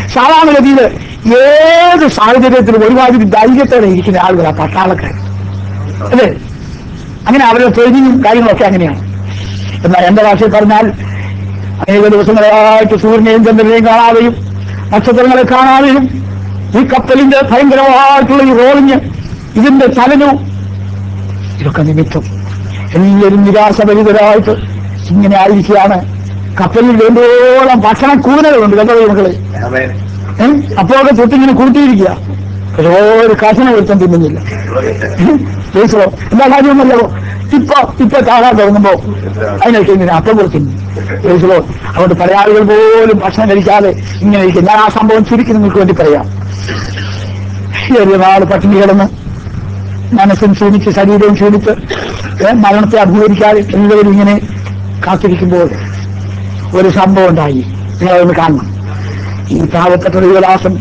സാധാരണഗതിയിൽ ഏത് സാഹചര്യത്തിലും ഒരുമാതിരി ധൈര്യത്തോടെ ഇരിക്കുന്ന ആളുകളാണ് പട്ടാളക്കാർ അല്ലേ അങ്ങനെ അവരുടെ ട്രെയിനിങ്ങും കാര്യങ്ങളൊക്കെ അങ്ങനെയാണ് എന്നാൽ എന്റെ ഭാഷയിൽ പറഞ്ഞാൽ അനേക ദിവസങ്ങളായിട്ട് സൂര്യനെയും ചന്ദ്രനെയും കാണാതെയും നക്ഷത്രങ്ങളെ കാണാതെയും ഈ കപ്പലിന്റെ ഭയങ്കരമായിട്ടുള്ള ഈ റോളിങ് ഇതിന്റെ ചലനവും ഇതൊക്കെ നിമിത്തം എല്ലാവരും നിരാശഭരിതരായിട്ട് ഇങ്ങനെ ആയിരിക്കുകയാണ് കപ്പലിൽ വേണ്ടോളം ഭക്ഷണ കൂനകളുണ്ട് കേട്ടോ മക്കളെ ആമേൻ ഏഹ് അപ്പോഴൊക്കെ തൊട്ടിങ്ങനെ കൂട്ടിയിരിക്കുക പക്ഷെ ഒരു കഷണം ഒരുത്തം തിന്നുന്നില്ല ജയിച്ചോ എല്ലാ കാര്യമൊന്നല്ലോ ഇപ്പൊ ഇപ്പൊ കാണാൻ തുടങ്ങുമ്പോ അതിനൊക്കെ ഇങ്ങനെ അപ്പം കൊടുക്കുന്നു ജയിച്ചോ അതുകൊണ്ട് പല ആളുകൾ പോലും ഭക്ഷണം കഴിക്കാതെ ഇങ്ങനെ ഇരിക്കും ഞാൻ ആ സംഭവം ചുരുക്കി നിങ്ങൾക്ക് വേണ്ടി പറയാം ചെറിയ നാൾ പട്ടിണി കിടന്ന് മനസ്സും ക്ഷീണിച്ച് ശരീരവും ക്ഷീണിച്ച് ഏ, മരണത്തെ അഭിമുഖീകരിക്കാതെ എല്ലാവരും ഇങ്ങനെ കാത്തിരിക്കുമ്പോൾ ഒരു സംഭവം ഉണ്ടായി നിങ്ങളതൊന്ന് കാണണം ഈ പാവപ്പെട്ട യുവദാസൻ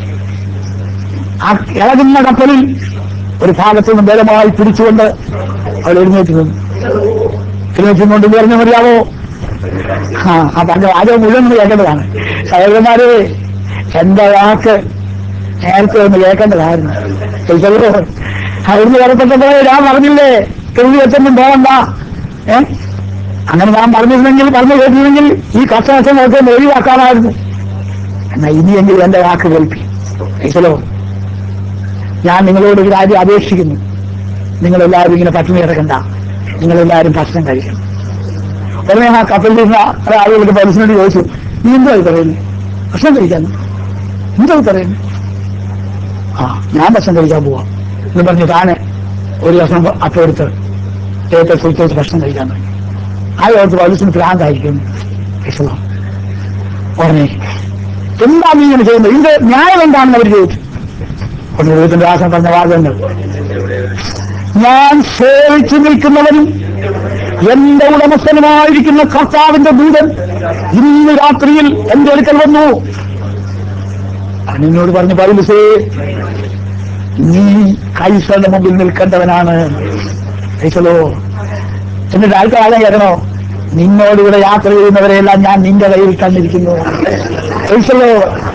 ആ ഇളകുന്ന കപ്പലിൽ ഒരു ഭാഗത്തു നിന്ന് ബലമായി പിടിച്ചുകൊണ്ട് അവൾ എഴുന്നേറ്റ് നിന്നു എഴുന്നേറ്റ് കൊണ്ട് പറഞ്ഞു അറിയാവോ ആ ആ പറഞ്ഞ ആരോ മുഴുവൻ ഒന്ന് കേൾക്കേണ്ടതാണ് സഹോദരന്മാരെ എന്റെ വാക്ക് നേരത്തെ ഒന്ന് കേൾക്കേണ്ടതായിരുന്നു ചോദിച്ചല്ലോ അവിടുന്ന് പുറപ്പെട്ടപ്പോഴേ ഞാൻ പറഞ്ഞില്ലേ കെഴുതി വെച്ചൊന്നും പോകണ്ട ഏ അങ്ങനെ ഞാൻ പറഞ്ഞിരുന്നെങ്കിൽ പറഞ്ഞു കേട്ടിരുന്നെങ്കിൽ ഈ കഷ്ടനഷ്ടങ്ങളൊക്കെ ഒന്ന് ഒഴിവാക്കാമായിരുന്നു എന്നാ ഇനിയെങ്കിലും എന്റെ വാക്ക് കേൾപ്പി ചോദിച്ചല്ലോ ഞാൻ നിങ്ങളോട് ഒരു കാര്യം അപേക്ഷിക്കുന്നു നിങ്ങളെല്ലാവരും ഇങ്ങനെ പട്ടിണി കിടക്കണ്ട നിങ്ങളെല്ലാവരും ഭക്ഷണം കഴിക്കണം ഉടനെ ആ കപ്പലിൽ ഇരുന്ന ആളുകൾക്ക് പോലീസിനോട് ചോദിച്ചു നീ എന്തോ ഇത് പറയുന്നു ഭക്ഷണം കഴിക്കാൻ എന്തോ ഇത് പറയുന്നു ആ ഞാൻ ഭക്ഷണം കഴിക്കാൻ പോവാം എന്ന് പറഞ്ഞു താനെ ഒരു കഷ്ണം അപ്പം എടുത്ത് ദൈവത്തെ കുറിച്ച് ഭക്ഷണം കഴിക്കാൻ തുടങ്ങി ആ ഓർത്ത് പോലീസിന് ഭ്രാന്തായിരിക്കും ഇസ്ലാം ഉടനെ എന്താ നീ ഇങ്ങനെ ചെയ്യുന്നത് ഇത് ന്യായം എന്താണെന്ന് അവർ ചോദിച്ചു ഉടനെ ദൈവത്തിന്റെ ദാസൻ പറഞ്ഞ വാദങ്ങൾ ഞാൻ സേവിച്ചു നിൽക്കുന്നവനും എന്റെ ഉടമസ്ഥനുമായിരിക്കുന്ന കർത്താവിന്റെ ദൂതൻ ഇന്ന് രാത്രിയിൽ എന്റെ അടുക്കൽ വന്നു അവൻ എന്നോട് പറഞ്ഞു പൗലുസേ നീ കൈസയുടെ മുമ്പിൽ നിൽക്കേണ്ടവനാണ് കൈസലോ എന്നിട്ട് ആൾക്ക് ആളെ കേൾക്കണോ നിന്നോടിവിടെ യാത്ര ചെയ്യുന്നവരെയെല്ലാം ഞാൻ നിന്റെ കയ്യിൽ തന്നിരിക്കുന്നു കൈസലോ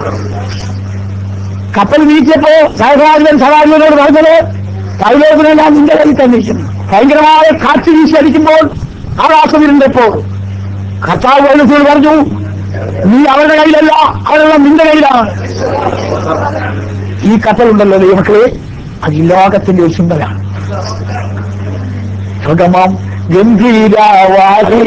കപ്പൽ നീക്കിയപ്പോ സഹകാരികൻ സഹായികളോട് പറഞ്ഞത് പൗലോസിനെ ഞാൻ നിന്റെ കയ്യിൽ തന്നിരിക്കുന്നു ഭയങ്കരമായ കാറ്റ് വീശി അടിക്കുമ്പോൾ ആകാശം ഇരുണ്ടപ്പോൾ കർത്താവ് പൗലോസിനോട് പറഞ്ഞു നീ അവരുടെ കയ്യിലല്ല അവരെല്ലാം നിന്റെ കയ്യിലാണ് ഈ കപ്പലുണ്ടല്ലോ ദൈവമക്കളെ അത് ഈ ലോകത്തിന്റെ ഒരു ചിന്തയാണ് സുഗമം ഗംഭീരവാദി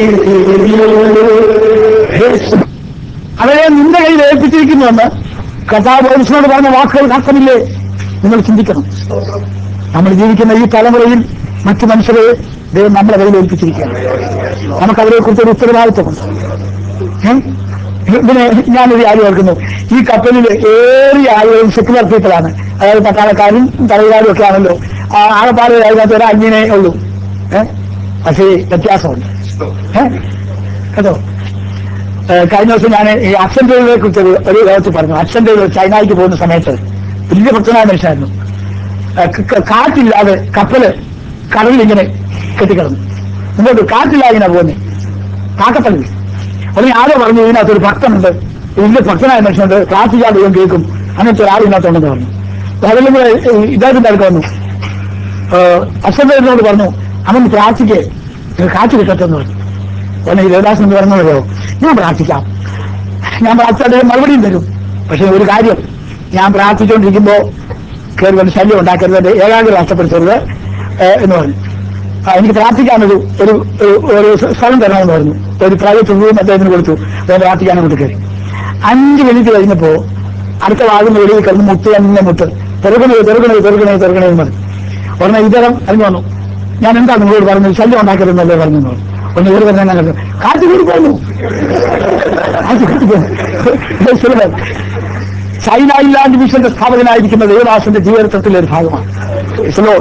അവരെ നിന്റെ കയ്യിൽ ഏൽപ്പിച്ചിരിക്കുന്നുവെന്ന് കഥാ പോലീസിനോട് പറഞ്ഞ വാക്കുകൾ അർത്ഥമില്ലേ നിങ്ങൾ ചിന്തിക്കണം നമ്മൾ ജീവിക്കുന്ന ഈ തലമുറയിൽ മറ്റു മനുഷ്യരെ ദൈവം നമ്മളെ കയ്യിൽ ഏൽപ്പിച്ചിരിക്കുകയാണ് നമുക്ക് അവരെ കുറിച്ച് ഒരു ഉത്തരവാദിത്വമുണ്ട് ഏ? ഇതിന് ഞാനൊരു കാര്യം ഓർക്കുന്നു ഈ കപ്പലിൽ ഏറിയ ആളുകളും സെക്യുലർ പീപ്പിളാണ് അതായത് പട്ടാളക്കാരും തലകാരും ഒക്കെ ആണല്ലോ ആ ആകപ്പാട് അതിനകത്ത് ഒരു അന്യനെ ഉള്ളൂ ഏഹ് പക്ഷേ വ്യത്യാസമുണ്ട് ഏഹ് കേട്ടോ ഏഹ് കഴിഞ്ഞ ദിവസം ഞാൻ ഈ അക്ഷൻ ഡേവിനെ കുറിച്ച് ഒരു- ഒരു ലോകത്ത് പറഞ്ഞു അക്ഷൻ ഡേവ് ചൈനയ്ക്ക് പോകുന്ന സമയത്ത് വലിയ പ്രശ്നമായ മനുഷ്യനായിരുന്നു ഏഹ് ക- ക- കാറ്റില്ലാതെ കപ്പല് കടലിൽ ഇങ്ങനെ കെട്ടിക്കിടന്നു മുമ്പോട്ട് കാറ്റില്ലാതെ ഇങ്ങനെ പോകുന്നത് കാക്കപ്പള്ളി ഉടനെ ആരോ പറഞ്ഞു ഇതിനകത്ത് ഒരു ഭക്തനുണ്ട് വലിയ ഭക്തനായ മനുഷ്യനുണ്ട് പ്രാർത്ഥിക്കാൻ ദൈവം കേൾക്കും അങ്ങനത്തെ ഒരാൾ ഇതിനകത്തുണ്ടെന്ന് പറഞ്ഞു അപ്പൊ അതിലും കൂടെ ഈ ഇദ്ദേഹത്തിന്റെ അടുത്ത് വന്നു അശ്വന്തോട് പറഞ്ഞു അവൻ പ്രാർത്ഥിക്കേ ഇത് കാറ്റ് കിട്ടട്ടെ എന്ന് പറഞ്ഞു ഉടനെ ഈ ദേവദാസൻ എന്ന് പറഞ്ഞതോ ഞാൻ പ്രാർത്ഥിക്കാം ഞാൻ പ്രാർത്ഥിച്ചാൽ മറുപടിയും തരും പക്ഷെ ഒരു കാര്യം ഞാൻ പ്രാർത്ഥിച്ചുകൊണ്ടിരിക്കുമ്പോ കയറി വന്ന് ശല്യം ഉണ്ടാക്കരുത് ഏകാഗ്രത നഷ്ടപ്പെടുത്തരുത് ഏഹ്, എന്ന് പറഞ്ഞു ആ, എനിക്ക് പ്രാർത്ഥിക്കാനൊരു ഒരു ഒരു- ഒരു സ്ഥലം തരണമെന്ന് പറഞ്ഞു ഒരു പ്രൈവറ്റ് റൂം അദ്ദേഹത്തിന് കൊടുത്തു അദ്ദേഹം പ്രാർത്ഥിക്കാൻ അങ്ങോട്ട് കയറി അഞ്ച് മിനിറ്റ് കഴിഞ്ഞപ്പോ അടുത്ത വാതിന് വെളിയിൽ കിടന്ന് മുട്ട് തന്നെ മുട്ട് തെറുകണേ തെറുകണേ തെറുകണേ തെറുകണേ എന്ന് പറഞ്ഞു ഉടനെ ഇദ്ദേഹം അറിഞ്ഞു വന്നു ഞാൻ എന്താ നിങ്ങളോട് പറഞ്ഞത് ശല്യം ഉണ്ടാക്കരുതെന്നല്ലേ പറഞ്ഞു എന്ന് പറഞ്ഞു. ഒന്ന് ഇവർ തന്നെ അങ്ങനെ കാറ്റ് കൂടി പോന്നു കാറ്റ് കൂടി പോന്നു സുലഭൻ ചൈന ഇല്ലാണ്ട് മിഷന്റെ സ്ഥാപകനായിരിക്കുന്ന ദേവദാസന്റെ ജീവിതത്തിലെ ഒരു ഭാഗമാണ് ഇസ്ലോ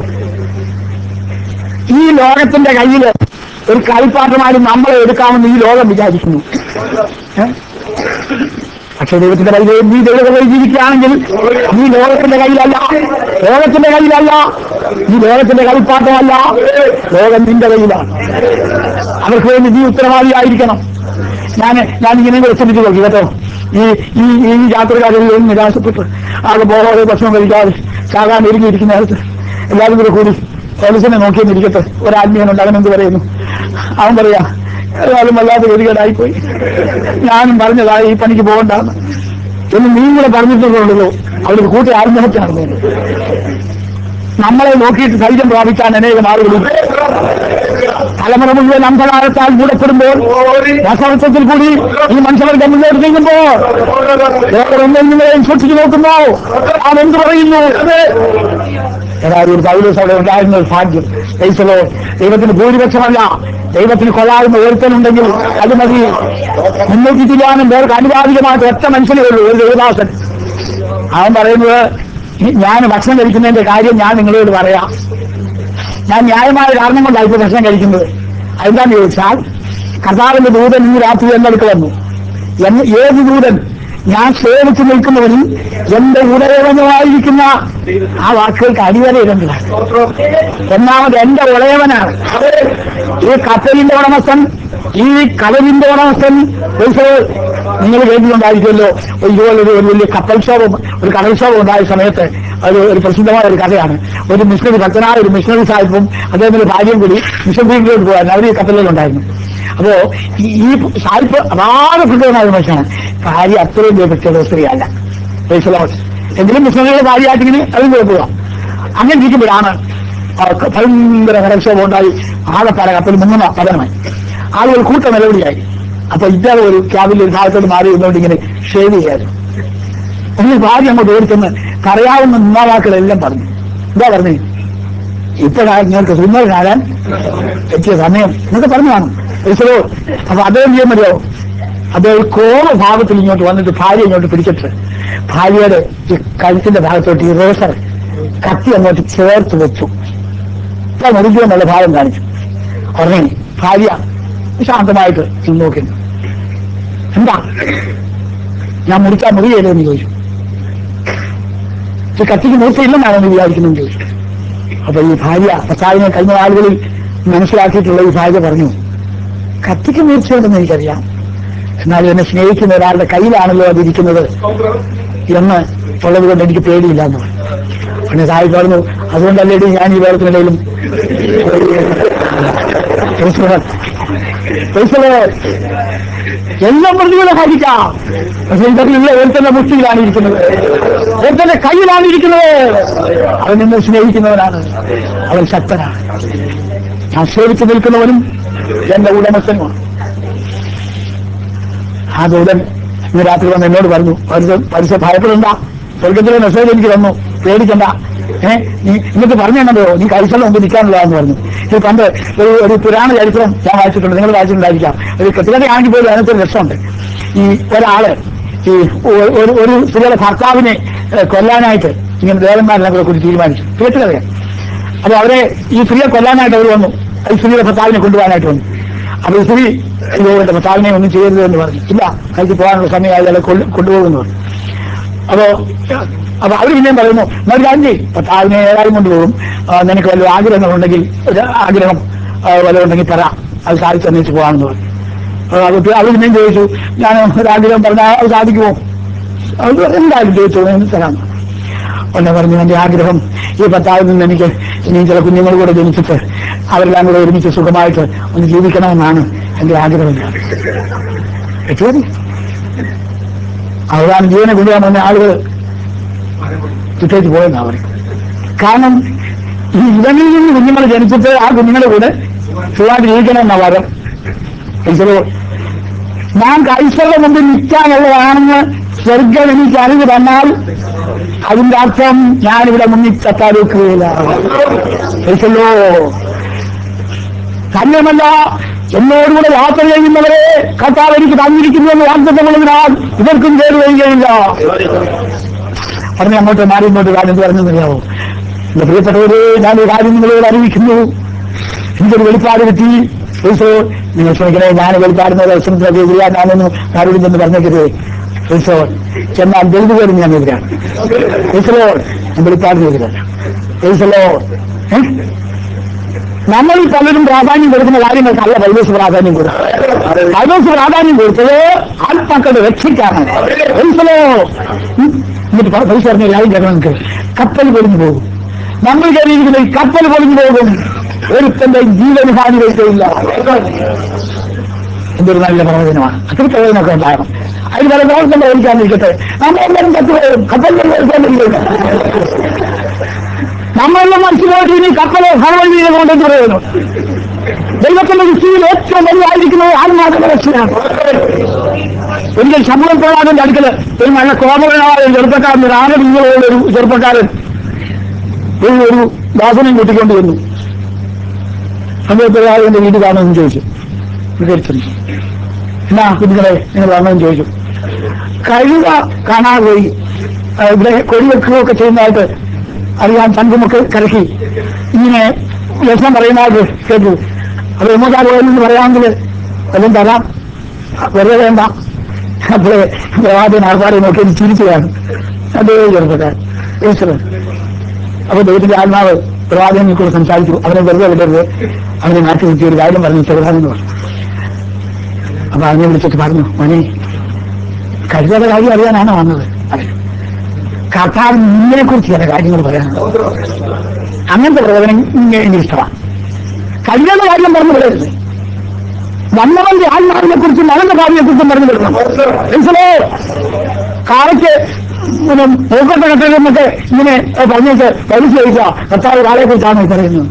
ഈ ലോകത്തിന്റെ കയ്യിൽ ഒരു കളിപ്പാട്ടമായി നമ്മളെ എടുക്കാമെന്ന് ഈ ലോകം വിചാരിക്കുന്നു ഏ? പക്ഷെ ദൈവത്തിന്റെ കയ്യിൽ നീ ദൈവത്തെ കയ്യിൽ ജീവിക്കുകയാണെങ്കിൽ നീ ലോകത്തിന്റെ കയ്യിലല്ല ലോകത്തിന്റെ കയ്യിലല്ല നീ ലോകത്തിന്റെ കളിപ്പാട്ടമല്ല ലോകം നിന്റെ കയ്യിലാണ് അവർക്ക് വേണ്ടി നീ ഉത്തരവാദിയായിരിക്കണം ഞാൻ ഞാൻ ഇങ്ങനെ കൂടെ ചിന്തിച്ചു നോക്കി കേട്ടോ ഈ ഈ ഈ യാത്രക്കാരെല്ലാം നിരാശപ്പെട്ട് ആകെ പോകാതെ ഭക്ഷണം കഴിക്കാതെ ചാകാൻ ഒരുങ്ങിയിരിക്കുന്ന നേരത്ത് എല്ലാവരും കൂടെ കൂടി പോലീസിനെ നോക്കിയെന്നിരിക്കട്ടെ ഒരാത്മീയനുണ്ട് അവൻ എന്ത് പറയുന്നു അവൻ പറയാ ഏതായാലും വല്ലാതെ ഗതികേടായിപ്പോയി ഞാനും പറഞ്ഞതാ ഈ പണിക്ക് പോകണ്ടെന്ന് എന്ന് നീ കൂടെ പറഞ്ഞിട്ടുള്ളൂ അവർക്ക് കൂട്ടി ആത്മഹത്യ നടന്നു നമ്മളെ നോക്കിയിട്ട് ധൈര്യം പ്രാപിക്കാൻ അനേകം ആളുകളുണ്ട് തലമുറ മുഴുവൻ അന്ധകാരത്താൽ മൂടപ്പെടുമ്പോൾ വാസവത്വത്തിൽ കൂടി ഈ മനുഷ്യർക്ക് മുന്നോട്ട് നീങ്ങുമ്പോൾ നിങ്ങളെയും സൂക്ഷിച്ചു നോക്കുന്നു അവൻ എന്ത് പറയുന്നു ഏതായാലും ഒരു പൗലോസ് അവിടെ ഉണ്ടായിരുന്ന ഒരു ഭാഗ്യം ദൈവത്തിലോ ദൈവത്തിന് ഭൂരിപക്ഷമല്ല ദൈവത്തിന് കൊള്ളാവുന്ന ഒരുത്തനുണ്ടെങ്കിൽ അത് മതി മുന്നൂറ്റി തിരിയാനും പേർക്ക് അനുവാദികമായിട്ട് ഒറ്റ മനുഷ്യനേ ഉള്ളൂ ഒരു ദേവദാസൻ അവൻ പറയുന്നത് ഞാൻ ഭക്ഷണം കഴിക്കുന്നതിന്റെ കാര്യം ഞാൻ നിങ്ങളോട് പറയാം ഞാൻ ന്യായമായ കാരണം കൊണ്ടാണ് ഇപ്പൊ ഭക്ഷണം കഴിക്കുന്നത് അതെന്താന്ന് ചോദിച്ചാൽ കർത്താവിന്റെ ദൂതൻ ഇന്ന് രാത്രി എന്നടുക്ക് വന്നു എന്ന് ഏത് ദൂതൻ ഞാൻ സേവിച്ചു നിൽക്കുന്നവനും എന്റെ ഉടയവനുമായിരിക്കുന്ന ആ വാക്കുകൾക്ക് അടിവരയിടുന്നില്ല ഒന്നാമത് എന്റെ ഉടയവനാണ് ഈ കപ്പലിന്റെ ഉടമസ്ഥൻ ഈ കടലിന്റെ ഉടമസ്ഥൻ ഒരു നിങ്ങൾ കേട്ടിട്ടുണ്ടായിരിക്കുമല്ലോ ഇതുപോലൊരു ഒരു വലിയ കപ്പൽക്ഷോഭം ഒരു കടൽക്ഷോഭം ഉണ്ടായ സമയത്ത് ഒരു ഒരു പ്രസിദ്ധമായ ഒരു കഥയാണ് ഒരു മിഷണറി ഭക്തനായ ഒരു മിഷണറി സാഹിബും അദ്ദേഹത്തിന്റെ ഭാര്യയും കൂടി മിഷണറിയിലോട്ട് പോകാൻ അവർ ഈ കപ്പലിലുണ്ടായിരുന്നു അപ്പോ ഈ ഈ സാഹിബ് അപാര പ്രത്യേകമായ ഒരു മനുഷ്യനാണ് ഭാര്യ അത്രയും പ്രത്യേക സ്ത്രീയല്ല മനസ്സിലാവും എങ്കിലും മിഷണറിയുടെ ഭാര്യയായിട്ടിങ്ങനെ അതും കുഴപ്പമില്ല അങ്ങനെ ഇരിക്കുമ്പോഴാണ് അവർക്ക് ഭയങ്കര കടൽക്ഷോഭം ഉണ്ടായി ആകെപ്പാട കപ്പൽ മുങ്ങുന്ന പതനമായി ആളുകൾ കൂട്ട നിലവിളിയായി അപ്പൊ ഇദ്ദേഹം ഒരു ക്യാബിന്റെ ഒരു ഭാഗത്തോട് മാറി ഇരുന്നുകൊണ്ട് ഇങ്ങനെ ഷേവ് ചെയ്യായിരുന്നു അങ്ങനെ ഭാര്യ അങ്ങോട്ട് ഓടിച്ചെന്ന് പറയാവുന്ന നിന്നാവാക്കളെല്ലാം പറഞ്ഞു എന്താ പറഞ്ഞു ഇപ്പോഴാണ് നിങ്ങൾക്ക് സുന്ദരനാകാൻ പറ്റിയ സമയം എന്നൊക്കെ പറഞ്ഞു കാണും ഈശ്വരോ അപ്പൊ അദ്ദേഹം ചെയ്യാൻ മതിയോ അദ്ദേഹം കോണ ഭാഗത്തിൽ ഇങ്ങോട്ട് വന്നിട്ട് ഭാര്യ ഇങ്ങോട്ട് പിടിച്ചിട്ട് ഭാര്യയുടെ ഈ കഴുത്തിന്റെ ഭാഗത്തോട്ട് ഈ റേസർ കത്തി അങ്ങോട്ട് ചേർത്ത് വെച്ചു ഇപ്പൊ മുറിക്കുമെന്നുള്ള ഭാഗം കാണിച്ചു ഉടനെ ഭാര്യ ശാന്തമായിട്ട് ചെന്ന് നോക്കി എന്താ ഞാൻ മുറിക്കാൻ മുറിയല്ലോ എന്ന് ചോദിച്ചു ഈ കത്തിക്ക് മൂർച്ചയില്ലെന്നാണ് എന്ന് വിചാരിക്കുന്നു ചോദിച്ചു അപ്പൊ ഈ ഭാര്യ ഭർത്താവിനെ കഴിഞ്ഞ ആളുകളിൽ മനസ്സിലാക്കിയിട്ടുള്ള ഈ ഭാര്യ പറഞ്ഞു കത്തിക്ക് മൂർച്ചയുണ്ടെന്ന് എനിക്കറിയാം എന്നാൽ എന്നെ സ്നേഹിക്കുന്ന ഒരാളുടെ കയ്യിലാണല്ലോ അതിരിക്കുന്നത് എന്ന് ഉള്ളത് കൊണ്ട് എനിക്ക് പേടിയില്ല എന്ന് പറഞ്ഞു പിന്നെ സാഹിബ് പറഞ്ഞു അതുകൊണ്ടല്ലേ ഞാൻ ഈ വേർത്തിനിടയിലും എല്ലാം പ്രതികളെ ഭരിക്കാം പക്ഷെ ഇതിലുള്ള ഒരുത്തന്റെ മുഷ്ടിയിലാണ് ഇരിക്കുന്നത് ഒരുത്തന്റെ കയ്യിലാണ് ഇരിക്കുന്നത് അവൻ നിന്നെ സ്നേഹിക്കുന്നവനാണ് അവൻ ശക്തനാണ് ഞാൻ സേവിച്ചു നിൽക്കുന്നവനും എന്റെ ഉടമസ്ഥനുമാണ് ആ ദൂതൻ ഇന്ന് രാത്രി വന്ന് എന്നോട് പറഞ്ഞു പരിസ പരിസ ഭയപ്പെടണ്ട സ്വർഗത്തിലെ മെസ്സേജ് എനിക്ക് തന്നു പേടിക്കണ്ട ഏഹ് നീ എന്നിട്ട് പറഞ്ഞോ നീ കഴിച്ചാൽ മുമ്പ് നിൽക്കാനുള്ളതാന്ന് പറഞ്ഞു ഇത് പണ്ട് ഒരു ഒരു പുരാണ ചരിത്രം ഞാൻ വായിച്ചിട്ടുണ്ട് നിങ്ങൾ വായിച്ചിട്ടുണ്ടായിരിക്കാം ഒരു കൃത്യതയാണെങ്കിൽ പോലും അതിനകത്ത് ഒരു രസമുണ്ട് ഈ ഒരാള് ഈ ഒ- ഒരു ഒരു സ്ത്രീയുടെ ഭർത്താവിനെ ഏഹ്, കൊല്ലാനായിട്ട് ഇങ്ങനെ ദേവന്മാരെല്ലാം കൂടെ കൂടി തീരുമാനിച്ചു കേട്ടുകഥയാണ് അപ്പൊ അവരെ ഈ സ്ത്രീയെ കൊല്ലാനായിട്ട് അവർ വന്നു ഈ സ്ത്രീയുടെ ഭർത്താവിനെ കൊണ്ടുപോകാനായിട്ട് വന്നു അപ്പൊ ഈ സ്ത്രീ അയ്യോ എന്റെ ഭർത്താവിനെ ഒന്നും ചെയ്യരുത് എന്ന് പറഞ്ഞു ഇല്ല കഴിച്ച് പോകാനുള്ള സമയം അയാളെ കൊണ്ടു- കൊണ്ടുപോകുന്നു പറഞ്ഞു അപ്പോ അപ്പൊ അവർ പിന്നെയും പറയുന്നു എന്നൊരു കാര്യം ചെയ്യ് ഭർത്താവിനെ ഏതായാലും കൊണ്ടുപോകും ആ, നിനക്ക് വല്ല ആഗ്രഹങ്ങളുണ്ടെങ്കിൽ ഒരു ആഗ്രഹം ആ, വല്ലതും ഉണ്ടെങ്കിൽ പറ അത് സാധിച്ചു അന്വേഷിച്ച് പോകാമെന്ന് പറഞ്ഞു അപ്പൊ അത് അവർ പിന്നെയും ചോദിച്ചു ഞാൻ ഒരു ആഗ്രഹം പറഞ്ഞാൽ അത് സാധിക്കുമോ അത് എന്തായാലും ചോദിച്ചു എന്ന് തരാം ഒന്ന് പറഞ്ഞു എന്റെ ആഗ്രഹം ഈ ഭർത്താവിൽ നിന്ന് എനിക്ക് ഇനിയും ചില കുഞ്ഞുങ്ങൾ കൂടെ ജനിച്ചിട്ട് അവരെല്ലാം കൂടെ ഒരുമിച്ച് സുഖമായിട്ട് ഒന്ന് ജീവിക്കണമെന്നാണ് എന്റെ ആഗ്രഹം എത്തുമതി അവസാനം ജീവനെ കൊണ്ടുപോകാൻ വന്ന ആളുകൾ ചുറ്റേച്ച് പോയെന്നാ പറയും കാരണം ഈ ഇവനിൽ നിന്ന് കുഞ്ഞുങ്ങൾ ജനിച്ചിട്ട് ആ കുഞ്ഞുങ്ങളുടെ കൂടെ സുഖമായിട്ട് ജീവിക്കണമെന്ന വരം ഈശ്വരോ ഞാൻ കൈശ്വരുടെ മുമ്പിൽ നിൽക്കാനുള്ളതാണെന്ന് സ്വർഗം എനിക്ക് അറിവ് തന്നാൽ അതിന്റെ അർത്ഥം ഞാനിവിടെ മുന്നിൽ തട്ടാലൊക്കുകയില്ല ഈശ്വരോ കാര്യമല്ല എന്നോടുകൂടെ യാത്ര ചെയ്യുന്നവരെ കർത്താവ് എനിക്ക് തന്നിരിക്കുന്നു എന്ന് വാഗ്ദത്തമുള്ളതിനാൽ ഇവർക്കും കയറുകയില്ല പറഞ്ഞ് അങ്ങോട്ട് മാറി ഇങ്ങോട്ട് കാര്യം പറഞ്ഞെന്നറിയാവോ എന്റെ പ്രിയപ്പെട്ടവരെ ഞാൻ ഒരു കാര്യം നിങ്ങളോട് അറിയിക്കുന്നു എനിക്കൊരു വെളിപ്പാട് കിട്ടി ഈശോ നിങ്ങൾ ക്ഷമിക്കണേ ഞാൻ വെളിപ്പാടുന്ന ദർശനത്തിനെതിരെ ഞാനൊന്ന് ആരോടും ചെന്ന് പറഞ്ഞേക്കരുത് ഈശോ ചെന്നാൽ ദൈവ പേരും ഞാൻ എതിരാണ് ഈശോ ഞാൻ വെളിപ്പാടിനെതിരല്ല ഈശോ നമ്മൾ ഈ പലരും പ്രാധാന്യം കൊടുക്കുന്ന കാര്യങ്ങൾക്കല്ല പൈലോസ് പ്രാധാന്യം കൊടുക്കുന്നത് പൈലോസ് പ്രാധാന്യം കൊടുത്തത് ആത്മാക്കളുടെ രക്ഷയ്ക്കാണ് മനസ്സിലോ എന്നിട്ട് പ- പൈസ പറഞ്ഞ കാര്യം കേൾക്കണം നിങ്ങൾക്ക് കപ്പൽ പൊളിഞ്ഞു പോകും നമ്മൾ കയറിയിരിക്കുന്ന ഈ കപ്പൽ പൊളിഞ്ഞു പോകും ഒരുത്തന്റെ ജീവന് ഹാനി വരുത്തില്ല എന്തൊരു നല്ല പ്രവചനമാണ് അത്ര പ്രവചനമൊക്കെ ഉണ്ടാകണം അതിന് പല പ്രവർത്തനം പ്രവചിക്കാതിരിക്കട്ടെ നമ്മളെല്ലാവരും കത്ത് പോകും കപ്പൽ പ്രവചിക്കാതിരിക്കില്ല നമ്മളെല്ലാം മനസ്സിലാക്കി ഇനി കപ്പലെ ഭഗവത്ഗീത കൊണ്ടെന്ന് പറയുന്നു ദൈവത്തിന്റെ ദൃഷ്ടിയിൽ ഏറ്റവും വലുതായിരിക്കുന്നത് ആത്മാക്കളുടെ രക്ഷയാണ് ഒരിക്കൽ ശമ്പളം പ്രധാനന്റെ അടുക്കല് ഒരു നല്ല കോമകനായ ഒരു ചെറുപ്പക്കാരൻ ഒരു ആന നിങ്ങളുള്ള ഒരു ചെറുപ്പക്കാരൻ ഒരു ഒരു ദാസനം കൂട്ടിക്കൊണ്ട് വന്നു സമയത്ത് എന്റെ വീട് കാണുമെന്ന് ചോദിച്ചു വിചാരിച്ചു എന്നാ കുഞ്ഞുങ്ങളെ നിങ്ങൾ വരണമെന്ന് ചോദിച്ചു കഴുക കാണാതെ പോയി ആ, ഇവിടെ കൊടിവെക്കുകയൊക്കെ ചെയ്യുന്നതായിട്ട് അറിയാൻ സംഘമൊക്കെ കലക്കി ഇങ്ങനെ ലക്ഷണം പറയുന്നതായിട്ട് കേട്ടു അത് എമ്മോചാരോന്ന് പറയാമെങ്കിൽ വല്ലതും തരാം വെറുതെ വേണ്ട അപ്പോഴേ പ്രവാചകൻ ആൾക്കാരെ നോക്കി ഒന്ന് ചിരിക്കുകയാണ് അതേ ചെറുപ്പക്കാരൻ ഈശ്വരൻ അപ്പൊ ദൈവത്തിന്റെ ആത്മാവ് പ്രവാചകനെ കൂടെ സംസാരിച്ചു അവനെ വെറുതെ വിടരുത് അവനെ മാറ്റി നിർത്തി ഒരു കാര്യം പറഞ്ഞു ചെറുതാണെന്ന് പറഞ്ഞു അപ്പൊ അവനെ വിളിച്ചിട്ട് പറഞ്ഞു മോനെ കരുതയുടെ കാര്യം അറിയാനാണ് വന്നത് അതെ കർത്താവ് നിന്നെ കുറിച്ച് ചില കാര്യങ്ങൾ പറയാനുണ്ട് അങ്ങനത്തെ പ്രവചനം എനിക്ക് ഇഷ്ടമാണ് കരുതയുടെ കാര്യം പറഞ്ഞു വിടരുത് വന്നവന്റെ ആത്മാവിനെ കുറിച്ച് നടന്ന കാര്യത്തെ കുറിച്ചും പറഞ്ഞു വിടണം മനസ്സിലോ കാലയ്ക്ക് പിന്നെ പൂക്കട്ട കെട്ടിടമൊക്കെ ഇങ്ങനെ പറഞ്ഞിട്ട് പലിശ ചോദിക്കുക കർത്താവ് കാളയെ കുറിച്ചാണ് ഈ പറയുന്നത്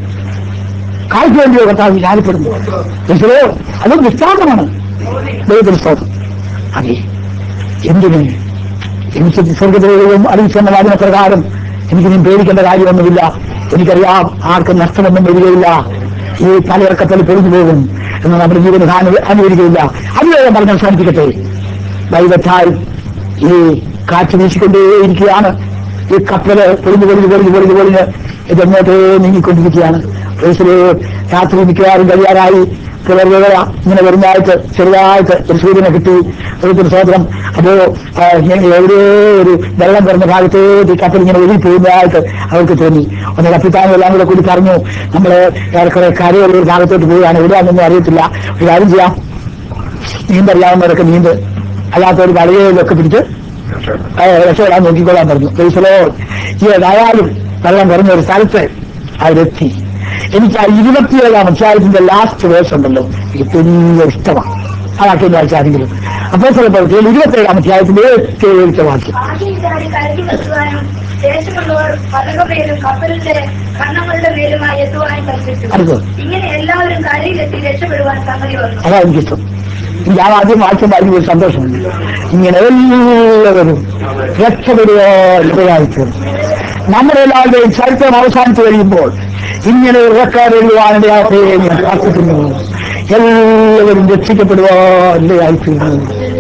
കാഴ്ച വേണ്ടിയോ കർത്താവ് വിചാരപ്പെടുന്നു മനസ്സിലോ അത് ദൃഷ്ടാന്തമാണ് ദൈവത്തിന് സ്തോത്രം അതെ എന്തിന് എനിക്ക് സ്വർഗത്തിലും അറിയിച്ചെന്ന വാചന പ്രകാരം എനിക്ക് നീ പേടിക്കേണ്ട കാര്യമൊന്നുമില്ല എനിക്കറിയാം ആർക്കും നഷ്ടമൊന്നും വരികയില്ല ഈ തലയിറക്കത്തിൽ പൊളിഞ്ഞു പോകും എന്ന് നമ്മുടെ ജീവന് ഹാനി അനുവദിക്കുകയില്ല അതിലേകം പറഞ്ഞ് അവസാനിപ്പിക്കട്ടെ ദൈവത്താൽ ഈ കാറ്റ് വീശിക്കൊണ്ടേയിരിക്കുകയാണ് ഈ കപ്പല് പൊളിഞ്ഞു പൊളിഞ്ഞു പൊളിഞ്ഞു പൊളിഞ്ഞു പൊളിഞ്ഞ് ഇതെങ്ങോട്ടേ നീങ്ങിക്കൊണ്ടിരിക്കുകയാണ് പ്രേസിലെ രാത്രി മിക്കവാറും കഴിയാറായി പുലർവേള ഇങ്ങനെ വരുന്നതായിട്ട് ചെറുതായിട്ട് ഒരു സൂര്യനെ കിട്ടി ഒരു സ്വാതന്ത്ര്യം അപ്പോ ആ, ഇങ്ങനെ എവിടെയോ ഒരു വെള്ളം കുറഞ്ഞ ഭാഗത്തേക്ക് ഈ കപ്പൽ ഇങ്ങനെ ഒഴുകി പോകുന്നതായിട്ട് അവർക്ക് തോന്നി ഒന്ന് കപ്പിത്താനും എല്ലാം കൂടെ കൂടി പറഞ്ഞു നമ്മൾ ഏറെക്കുറെ കരയുള്ള ഒരു ഭാഗത്തോട്ട് പോവുകയാണ് എവിടെയാണെന്നൊന്നും അറിയത്തില്ല ഒരു കാര്യം ചെയ്യാം നീന്തറിയാവുന്നവരൊക്കെ നീന്ത് അല്ലാത്തവർ വലയിലൊക്കെ പിടിച്ച് ആ, രക്ഷപ്പെടാൻ നോക്കിക്കൊള്ളാൻ പറഞ്ഞു പൈസലോ ഏതായാലും വെള്ളം കുറഞ്ഞ ഒരു സ്ഥലത്ത് അവരെത്തി എനിക്ക് ആ ഇരുപത്തിയേഴാം അധ്യായത്തിന്റെ ലാസ്റ്റ് വേഴ്സ് ഉണ്ടല്ലോ എനിക്ക് വലിയ ഇഷ്ടമാണ് അതാക്കി വായിച്ചാണെങ്കിലും അപ്പോൾ ചില പ്രവൃത്തിയിൽ ഇരുപത്തിയേഴാം അധ്യായത്തിന്റെ ഏറ്റവും എഴുത്ത വാക്യം ആദ്യം ചാടി കരയ്ക്ക് വെക്കുവാനും ശേഷമുള്ളവർ പലകമേലും കപ്പലിന്റെ കണ്ണങ്ങളുടെ മേലുമായി എത്തുവാനും കൽപ്പിച്ചു അടുത്തത് ഇങ്ങനെ എല്ലാവരും കരയിലെത്തി രക്ഷപ്പെടുവാൻ സംഗതി വന്നു അതാ എനിക്കിഷ്ടം ഞാൻ ആദ്യം വാക്യം വായിക്കുന്ന ഒരു സന്തോഷമുണ്ട് ഇങ്ങനെ എല്ലാവരും രക്ഷപ്പെടുക ഇടയായിത്തീർന്നു നമ്മുടെ എല്ലാവരുടെയും ചരിത്രം അവസാനിച്ചു കഴിയുമ്പോൾ ഇങ്ങനെ ഒരു റെക്കോർഡ് എഴുതുവാനിടയാകട്ടെ എന്ന് ഞാൻ പ്രാർത്ഥിക്കുന്നു എല്ലാവരും രക്ഷിക്കപ്പെടുക ഇടയായിത്തീർന്നു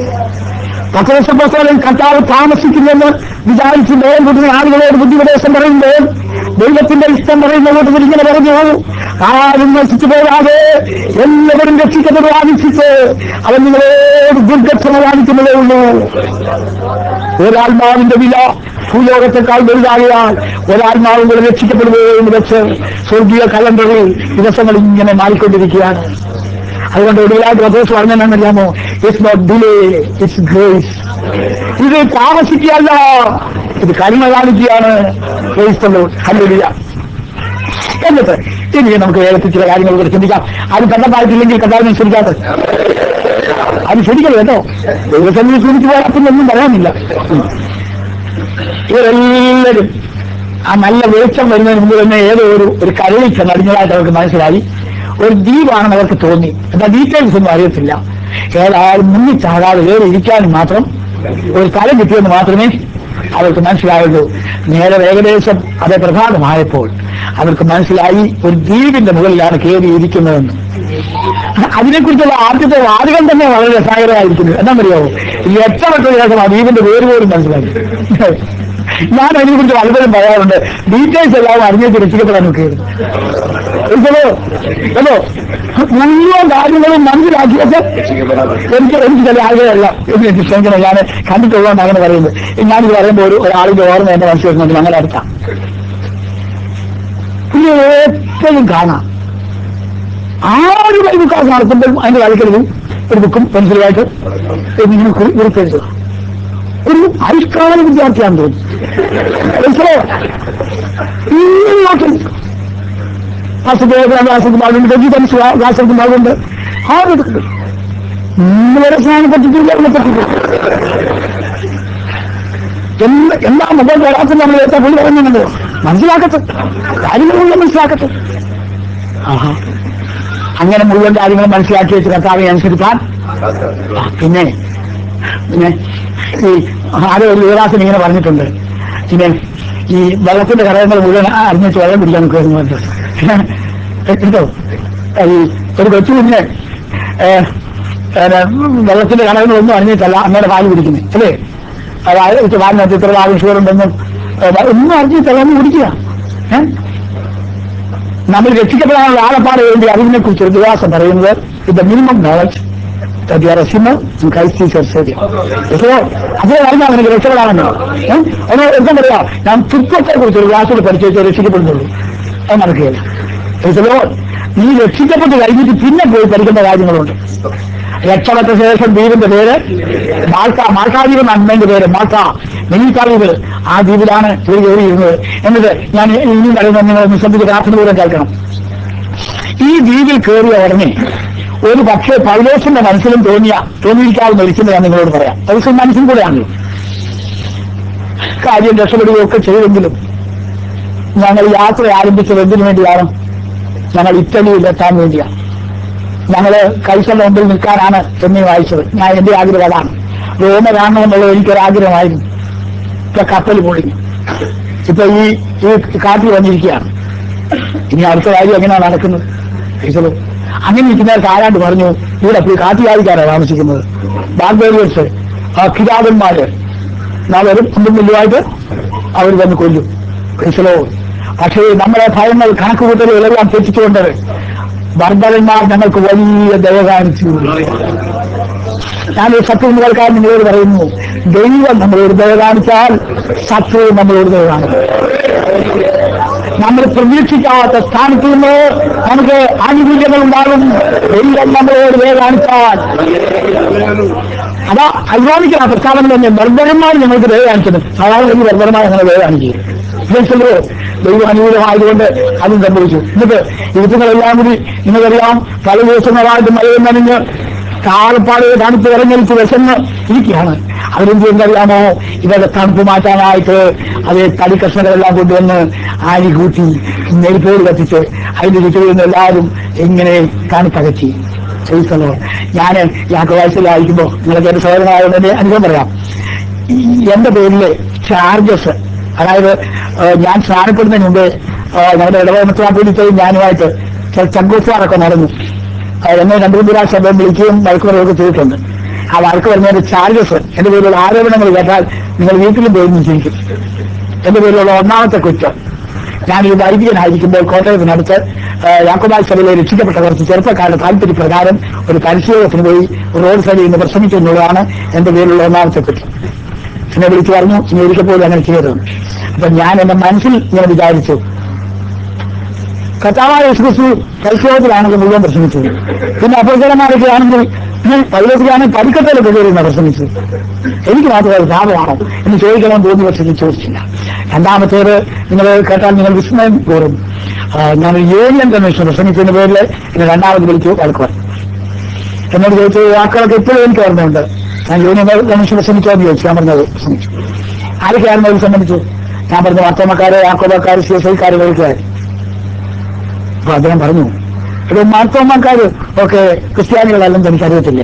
പത്രസഭസ്ഥലം കർത്താവ് താമസിക്കുന്നെന്ന് വിചാരിച്ച് ലോകം കൊടുക്കുന്ന ആളുകളോട് ബുദ്ധിപദേശം പറയുമ്പോൾ ദൈവത്തിന്റെ ഇഷ്ടം പറയുന്ന കൂട്ടത്തിൽ ഇങ്ങനെ പറഞ്ഞു ആരും നശിച്ചു പോകാതെ എല്ലാവരും രക്ഷിക്കപ്പെടുവാൻ ഇച്ഛിച്ച് അവൻ നിങ്ങളോട് ദുർഗക്ഷമ ഉള്ളൂ ഒരാത്മാവിന്റെ വില ഭൂലോകത്തെക്കാൾ വലുതാകിയാൽ ഒരാത്മാവും കൂടെ രക്ഷിക്കപ്പെടുകയോ എന്ന് വെച്ച് സ്വർഗീയ കലണ്ടറിൽ ദിവസങ്ങൾ ഇങ്ങനെ മാറിക്കൊണ്ടിരിക്കുകയാണ് അതുകൊണ്ട് ഒടുവിലായിട്ട് പത്രസ് പറഞ്ഞെന്നറിയാമോ it's not delay it's grace ഇത് താമസിക്കുകയല്ല ഇത് കരുണ കാണിക്കുകയാണ് ഹല്ലേലൂയ. എന്നിട്ട് ഇനി നമുക്ക് വേഗത്തിൽ ചില കാര്യങ്ങൾ കൂടെ ചിന്തിക്കാം അത് കണ്ടപ്പായിട്ടില്ലെങ്കിൽ കഥാവിനെ ശ്രമിക്കാത്ത അത് ശരിക്കല്ല കേട്ടോ ദൈവസന്നിധി ശ്രമിച്ചു പോയാൽ പിന്നെ ഒന്നും പറയാനില്ല ഉം. ഇവരെല്ലാവരും ആ നല്ല വെളിച്ചം വരുന്നതിന് മുമ്പ് തന്നെ ഏതോ ഒരു ഒരു കരളിൽ ചെന്നടിഞ്ഞതായിട്ട് അവർക്ക് മനസ്സിലായി ഒരു ദ്വീപാണെന്ന് അവർക്ക് തോന്നി എന്താ ഡീറ്റെയിൽസ് ഒന്നും അറിയത്തില്ല ഏതായാലും മുന്നിച്ചാകാതെ വേറെ ഇരിക്കാനും മാത്രം ഒരു സ്ഥലം കിട്ടിയെന്ന് മാത്രമേ അവർക്ക് മനസ്സിലായുള്ളൂ നേരെ ഏകദേശം അത് പ്രഭാതമായപ്പോൾ അവർക്ക് മനസ്സിലായി ഒരു ദ്വീപിന്റെ മുകളിലാണ് കയറി ഇരിക്കുന്നതെന്ന് അതിനെക്കുറിച്ചുള്ള ആദ്യത്തെ വാചകം തന്നെ വളരെ രസകരമായിരിക്കുന്നു എന്താണെന്നറിയാമോ എട്ടവട്ട ശേഷം ആ ദ്വീപിന്റെ പേര് പോലും മനസ്സിലാക്കി ഞാൻ അതിനെക്കുറിച്ച് പലപ്പോഴും പറയാറുണ്ട് ഡീറ്റെയിൽസ് എല്ലാം അറിഞ്ഞേക്ക് രക്ഷിക്കപ്പെടാൻ നോക്കിയിരുന്നു ഹലോ മുഴുവൻ കാര്യങ്ങളും മനസ്സിലാക്കിയത് എനിക്ക് എനിക്ക് ചില ആളുകളല്ല എനിക്ക് ക്ഷമിക്കണം ഞാൻ കണ്ടിട്ടുള്ളതുകൊണ്ട് അങ്ങനെ പറയുന്നത് ഞാനിത് പറയുമ്പോൾ ഒരു ഒരാളിന്റെ ഓർമ്മ എന്റെ മനസ്സിൽ വരുന്നത് അങ്ങനെ അടുത്താണ് പുള്ളി എപ്പോഴും കാണാം ആര് ബൈബിൾ ക്ലാസ് നടത്തുമ്പോഴും അതിന്റെ വഴക്കരുത് ഒരു ബുക്കും പെൻസിലുമായിട്ട് ഇങ്ങനെ കുറി- കുറിപ്പെഴുതുക ഒരു ആയുഷ്കാല വിദ്യാർത്ഥിയാണെന്ന് തോന്നുന്നു മനസ്സിലായോ? ഈ നോക്കി ക്ലാസ്സിൽ ഭാഗമുണ്ട് ഗീതംസ് ക്ലാസ്സിൽ ഭാഗമുണ്ട് ആരെടുക്കുന്നു നിങ്ങളെ സ്നാനം പറ്റിട്ടില്ല എന്നെ പറ്റിട്ടില്ല എന്താ എന്താ മുഖം വരാത്ത നമ്മൾ ഏറ്റാ പുള്ളി പറയുന്നുണ്ടോ മനസ്സിലാക്കട്ടെ കാര്യങ്ങൾ മുഴുവൻ മനസ്സിലാക്കട്ടെ ആഹാ അങ്ങനെ മുഴുവൻ കാര്യങ്ങൾ മനസ്സിലാക്കി വെച്ച് കർത്താവെ അനുസരിക്കാൻ ആ, പിന്നെ പിന്നെ ഈ ആരോ ഒരു യുവരാസൻ ഇങ്ങനെ പറഞ്ഞിട്ടുണ്ട് പിന്നെ ഈ വെള്ളത്തിന്റെ ഘടകങ്ങൾ മുഴുവൻ അറിഞ്ഞിട്ട് വെള്ളം പിടിക്കാൻ നിൽക്കുമായിരുന്നു കേട്ടോ ഈ ഒരു കൊച്ചു കുഞ്ഞ് ഏഹ്, ഏഹ്, വെള്ളത്തിന്റെ ഘടകങ്ങളൊന്നും അറിഞ്ഞിട്ടല്ല അമ്മയുടെ പാല് പിടിക്കുന്നത് അല്ലേ അതായത് പാലിനകത്ത് ഇത്ര ഭാഗം ഷുഗർ ഉണ്ടെന്നും ഏഹ്, ഒന്നും അറിഞ്ഞിട്ടല്ല ഒന്ന് കുടിക്കുക ഏഹ് നമ്മൾ രക്ഷിക്കപ്പെടാനുള്ള ആളപ്പാട് വേണ്ടി അറിവിനെ കുറിച്ച് ഒരു വിവാസം പറയുന്നത് ഇത് മിനിമം നോളജ് അതേ അറിഞ്ഞാൽ എനിക്ക് രക്ഷപ്പെടാമെന്ന് ഒന്ന് എന്താ പറയാ ഞാൻ തൃത്വത്തെ കുറിച്ച് ഒരു ക്ലാസ്സിൽ പഠിച്ചു രക്ഷിക്കപ്പെടുന്നുള്ളൂ അത് നടക്കുകയില്ല മനസ്സിലോ നീ രക്ഷിക്കപ്പെട്ട് കഴിഞ്ഞിട്ട് പിന്നെ പോയി പഠിക്കേണ്ട കാര്യങ്ങളുണ്ട് രക്ഷപ്പെട്ട ശേഷം ദ്വീപിന്റെ പേര് മാൾക്ക മാൾക്കാദ്വീപ് നന്മന്റെ പേര് മാൾക്ക മെനിക്കാദ്വീപ് ആ ദ്വീപിലാണ് ഇവർ കയറിയിരുന്നത് എന്നിട്ട് ഞാൻ ഇനിയും പറയുന്നത് നിങ്ങൾ നിശബ്ദിച്ച് പ്രാർത്ഥന പൂർവ്വം കേൾക്കണം ഈ ദ്വീപിൽ കയറിയ ഉടനെ ഒരു പക്ഷേ പൗലോസിന്റെ മനസ്സിലും തോന്നിയ തോന്നിയിരിക്കാവുന്ന ഒരിക്കലും ഞാൻ നിങ്ങളോട് പറയാം പൗലോസിന്റെ മനസ്സിൽ കൂടെയാണല്ലോ കാര്യം രക്ഷപ്പെടുകയൊക്കെ ചെയ്തെങ്കിലും ഞങ്ങൾ യാത്ര ആരംഭിച്ചത് എന്തിനു വേണ്ടിയാണ് ഞങ്ങൾ ഇറ്റലിയിൽ എത്താൻ വേണ്ടിയാണ് ഞങ്ങള് കൈസന്റെ മുമ്പിൽ നിൽക്കാനാണ് എന്നെ വായിച്ചത് ഞാൻ എന്റെ ആഗ്രഹം അതാണ് റോമ കാണണമെന്നുള്ള എനിക്കൊരാഗ്രഹമായിരുന്നു ഇപ്പൊ കപ്പൽ പൊളിഞ്ഞു ഇപ്പൊ ഈ ഈ കാട്ടിൽ വന്നിരിക്കുകയാണ് ഇനി അടുത്ത കാര്യം എങ്ങനെയാണ് നടക്കുന്നത് ഈശ്വരോ അങ്ങനെ ഇരിക്കുന്നവർക്ക് ആരാണ്ട് പറഞ്ഞു ഇവിടെ ഈ കാട്ടിയായിരിക്കാനാണ് താമസിക്കുന്നത് ബാർബേറിയൻസ് ആ കിരാതന്മാര് നാളെ ഒന്നും വലിയമായിട്ട് അവർ വന്ന് കൊല്ലും ഈശ്വരോ പക്ഷേ നമ്മളെ ഭയങ്ങൾ കണക്കുകൂട്ടലുകളെല്ലാം തെറ്റിച്ചുകൊണ്ട് ബർബരന്മാർ ഞങ്ങൾക്ക് വലിയ ദയ കാണിച്ചു ഞാൻ സത്യം കേൾക്കാൻ നിങ്ങളോട് പറയുന്നു ദൈവം നമ്മളോട് ദയ കാണിച്ചാൽ സത്യവും നമ്മളോട് ദയ കാണിക്കും നമ്മൾ പ്രതീക്ഷിക്കാത്ത സ്ഥാനത്ത് നിന്ന് നമുക്ക് ആനുകൂല്യങ്ങൾ ഉണ്ടാകും ദൈവം നമ്മളോട് ദയ കാണിച്ചാൽ അതാ അഭിമാനിക്കുന്ന പ്രസ്താവന തന്നെ ബർബരന്മാർ ഞങ്ങൾക്ക് ദയ കാണിച്ചത് സാധാരണ ഈ ബർബരന്മാർ ഞങ്ങൾ ദയ കാണിച്ചു ഇതല്ലോ ദൈവം അനുകൂലമായതുകൊണ്ട് അതും സംഭവിച്ചു എന്നിട്ട് ഇതുങ്ങളെല്ലാം കൂടി നിങ്ങൾക്കറിയാം പല ദിവസങ്ങളായിട്ട് മഴയും നനഞ്ഞ് കാലപ്പാട് തണുപ്പ് ഇറങ്ങിച്ച് വിശന്ന് ഇരിക്കുകയാണ് അവരെന്ത് ചെയ്യുന്നറിയാമോ ഇവരുടെ തണുപ്പ് മാറ്റാനായിട്ട് അത് തടി കഷ്ണങ്ങളെല്ലാം കൊണ്ടുവന്ന് ആരി കൂട്ടി നെരിപ്പോട് കത്തിച്ച് അതിന്റെ ചുറ്റും എല്ലാവരും ഇങ്ങനെ തണുത്തകറ്റി ചെയ്തല്ലോ ഞാൻ യാത്ര വയസ്സിലായിരിക്കുമ്പോ നിങ്ങൾക്ക് എന്റെ സഹോദരനായതുകൊണ്ട് എന്റെ അനുഭവം പറയാം ഈ എന്റെ പേരില് ചാർജസ് അതായത് ഏഹ്, ഞാൻ സ്നാനപ്പെടുന്നതിന് മുമ്പ് ഏഹ്, ഞങ്ങളുടെ ഇടവമത്രാ പോലീസയും ഞാനുമായിട്ട് ചില ചങ്കൂസാറൊക്കെ നടന്നു ഏഹ്, എന്നെ രണ്ടു മൂന്ന് പ്രാവശ്യം അദ്ദേഹം വിളിക്കുകയും വഴക്ക് പറയുകയൊക്കെ ചെയ്തിട്ടുണ്ട് ആ വഴക്ക് പറഞ്ഞതിന്റെ ചാർജസ് എന്റെ പേരിലുള്ള ആരോപണങ്ങൾ കേട്ടാൽ നിങ്ങൾ വീട്ടിലും പോയി ചിരിക്കും എന്റെ പേരിലുള്ള ഒന്നാമത്തെ കുറ്റം ഞാൻ ഈ വൈദികനായിരിക്കുമ്പോൾ കോട്ടയത്തിനടുത്ത് ഏഹ്, യാക്കോബായ് സഭയിലെ രക്ഷിക്കപ്പെട്ട കുറച്ച് ചെറുപ്പക്കാരുടെ താല്പര്യപ്രകാരം ഒരു പരിശീലനത്തിന് പോയി റോഡ് സൈഡിൽ നിന്ന് പ്രസംഗിച്ചു എന്നുള്ളതാണ് എന്റെ പേരിലുള്ള ഒന്നാമത്തെ കുറ്റം എന്നെ വിളിച്ചു പറഞ്ഞു ഇനി ഒരിക്കൽ പോലും അങ്ങനെ ചെയ്യരുത് അപ്പൊ ഞാൻ എന്റെ മനസ്സിൽ ഇങ്ങനെ വിചാരിച്ചു കർത്താവായ യേശുക്രിസ്തു പരിശോധത്തിലാണെങ്കിൽ മുഴുവൻ പ്രസംഗിച്ചത് പിന്നെ അപകടമാരൊക്കെ ആണെങ്കിൽ പൈലത്തിലാണെങ്കിൽ പരിക്കത്തിലൊക്കെ കയറിയാണ് പ്രസംഗിച്ചത് എനിക്ക് മാത്രമേ അത് ലാഭമാണോ എന്ന് ചോദിക്കണം തോന്നി പക്ഷേ ഞാൻ ചോദിച്ചില്ല രണ്ടാമത്തേത് നിങ്ങൾ കേട്ടാൽ നിങ്ങൾ വിസ്മയം കൂറും ആ, ഞാൻ യൂണിയൻ കമ്മീഷൻ പ്രസംഗിച്ചതിന്റെ പേരിൽ എന്നെ രണ്ടാമത് വിളിച്ചു വഴക്ക് പറഞ്ഞു എന്നോട് ചോദിച്ചു വാക്കുകളൊക്കെ ഇപ്പോഴും എനിക്ക് ഓർമ്മയുണ്ട് ഞാൻ യൂണിയൻ കമ്മീഷൻ പ്രസംഗിച്ചോ എന്ന് ചോദിച്ചു ഞാൻ പറഞ്ഞത് പ്രസംഗിച്ചു ആരൊക്കെയായിരുന്നു അത് സംബന്ധിച്ചു ഞാൻ പറഞ്ഞു വാർത്തമാക്കാര് യാക്കോബക്കാർ സി എസ് ഐക്കാർ വിളിക്കാർ അപ്പൊ അദ്ദേഹം പറഞ്ഞു ഇത് മാർത്തോമാക്കാര് ഒക്കെ ക്രിസ്ത്യാനികളല്ലെന്ന് എനിക്കറിയത്തില്ലേ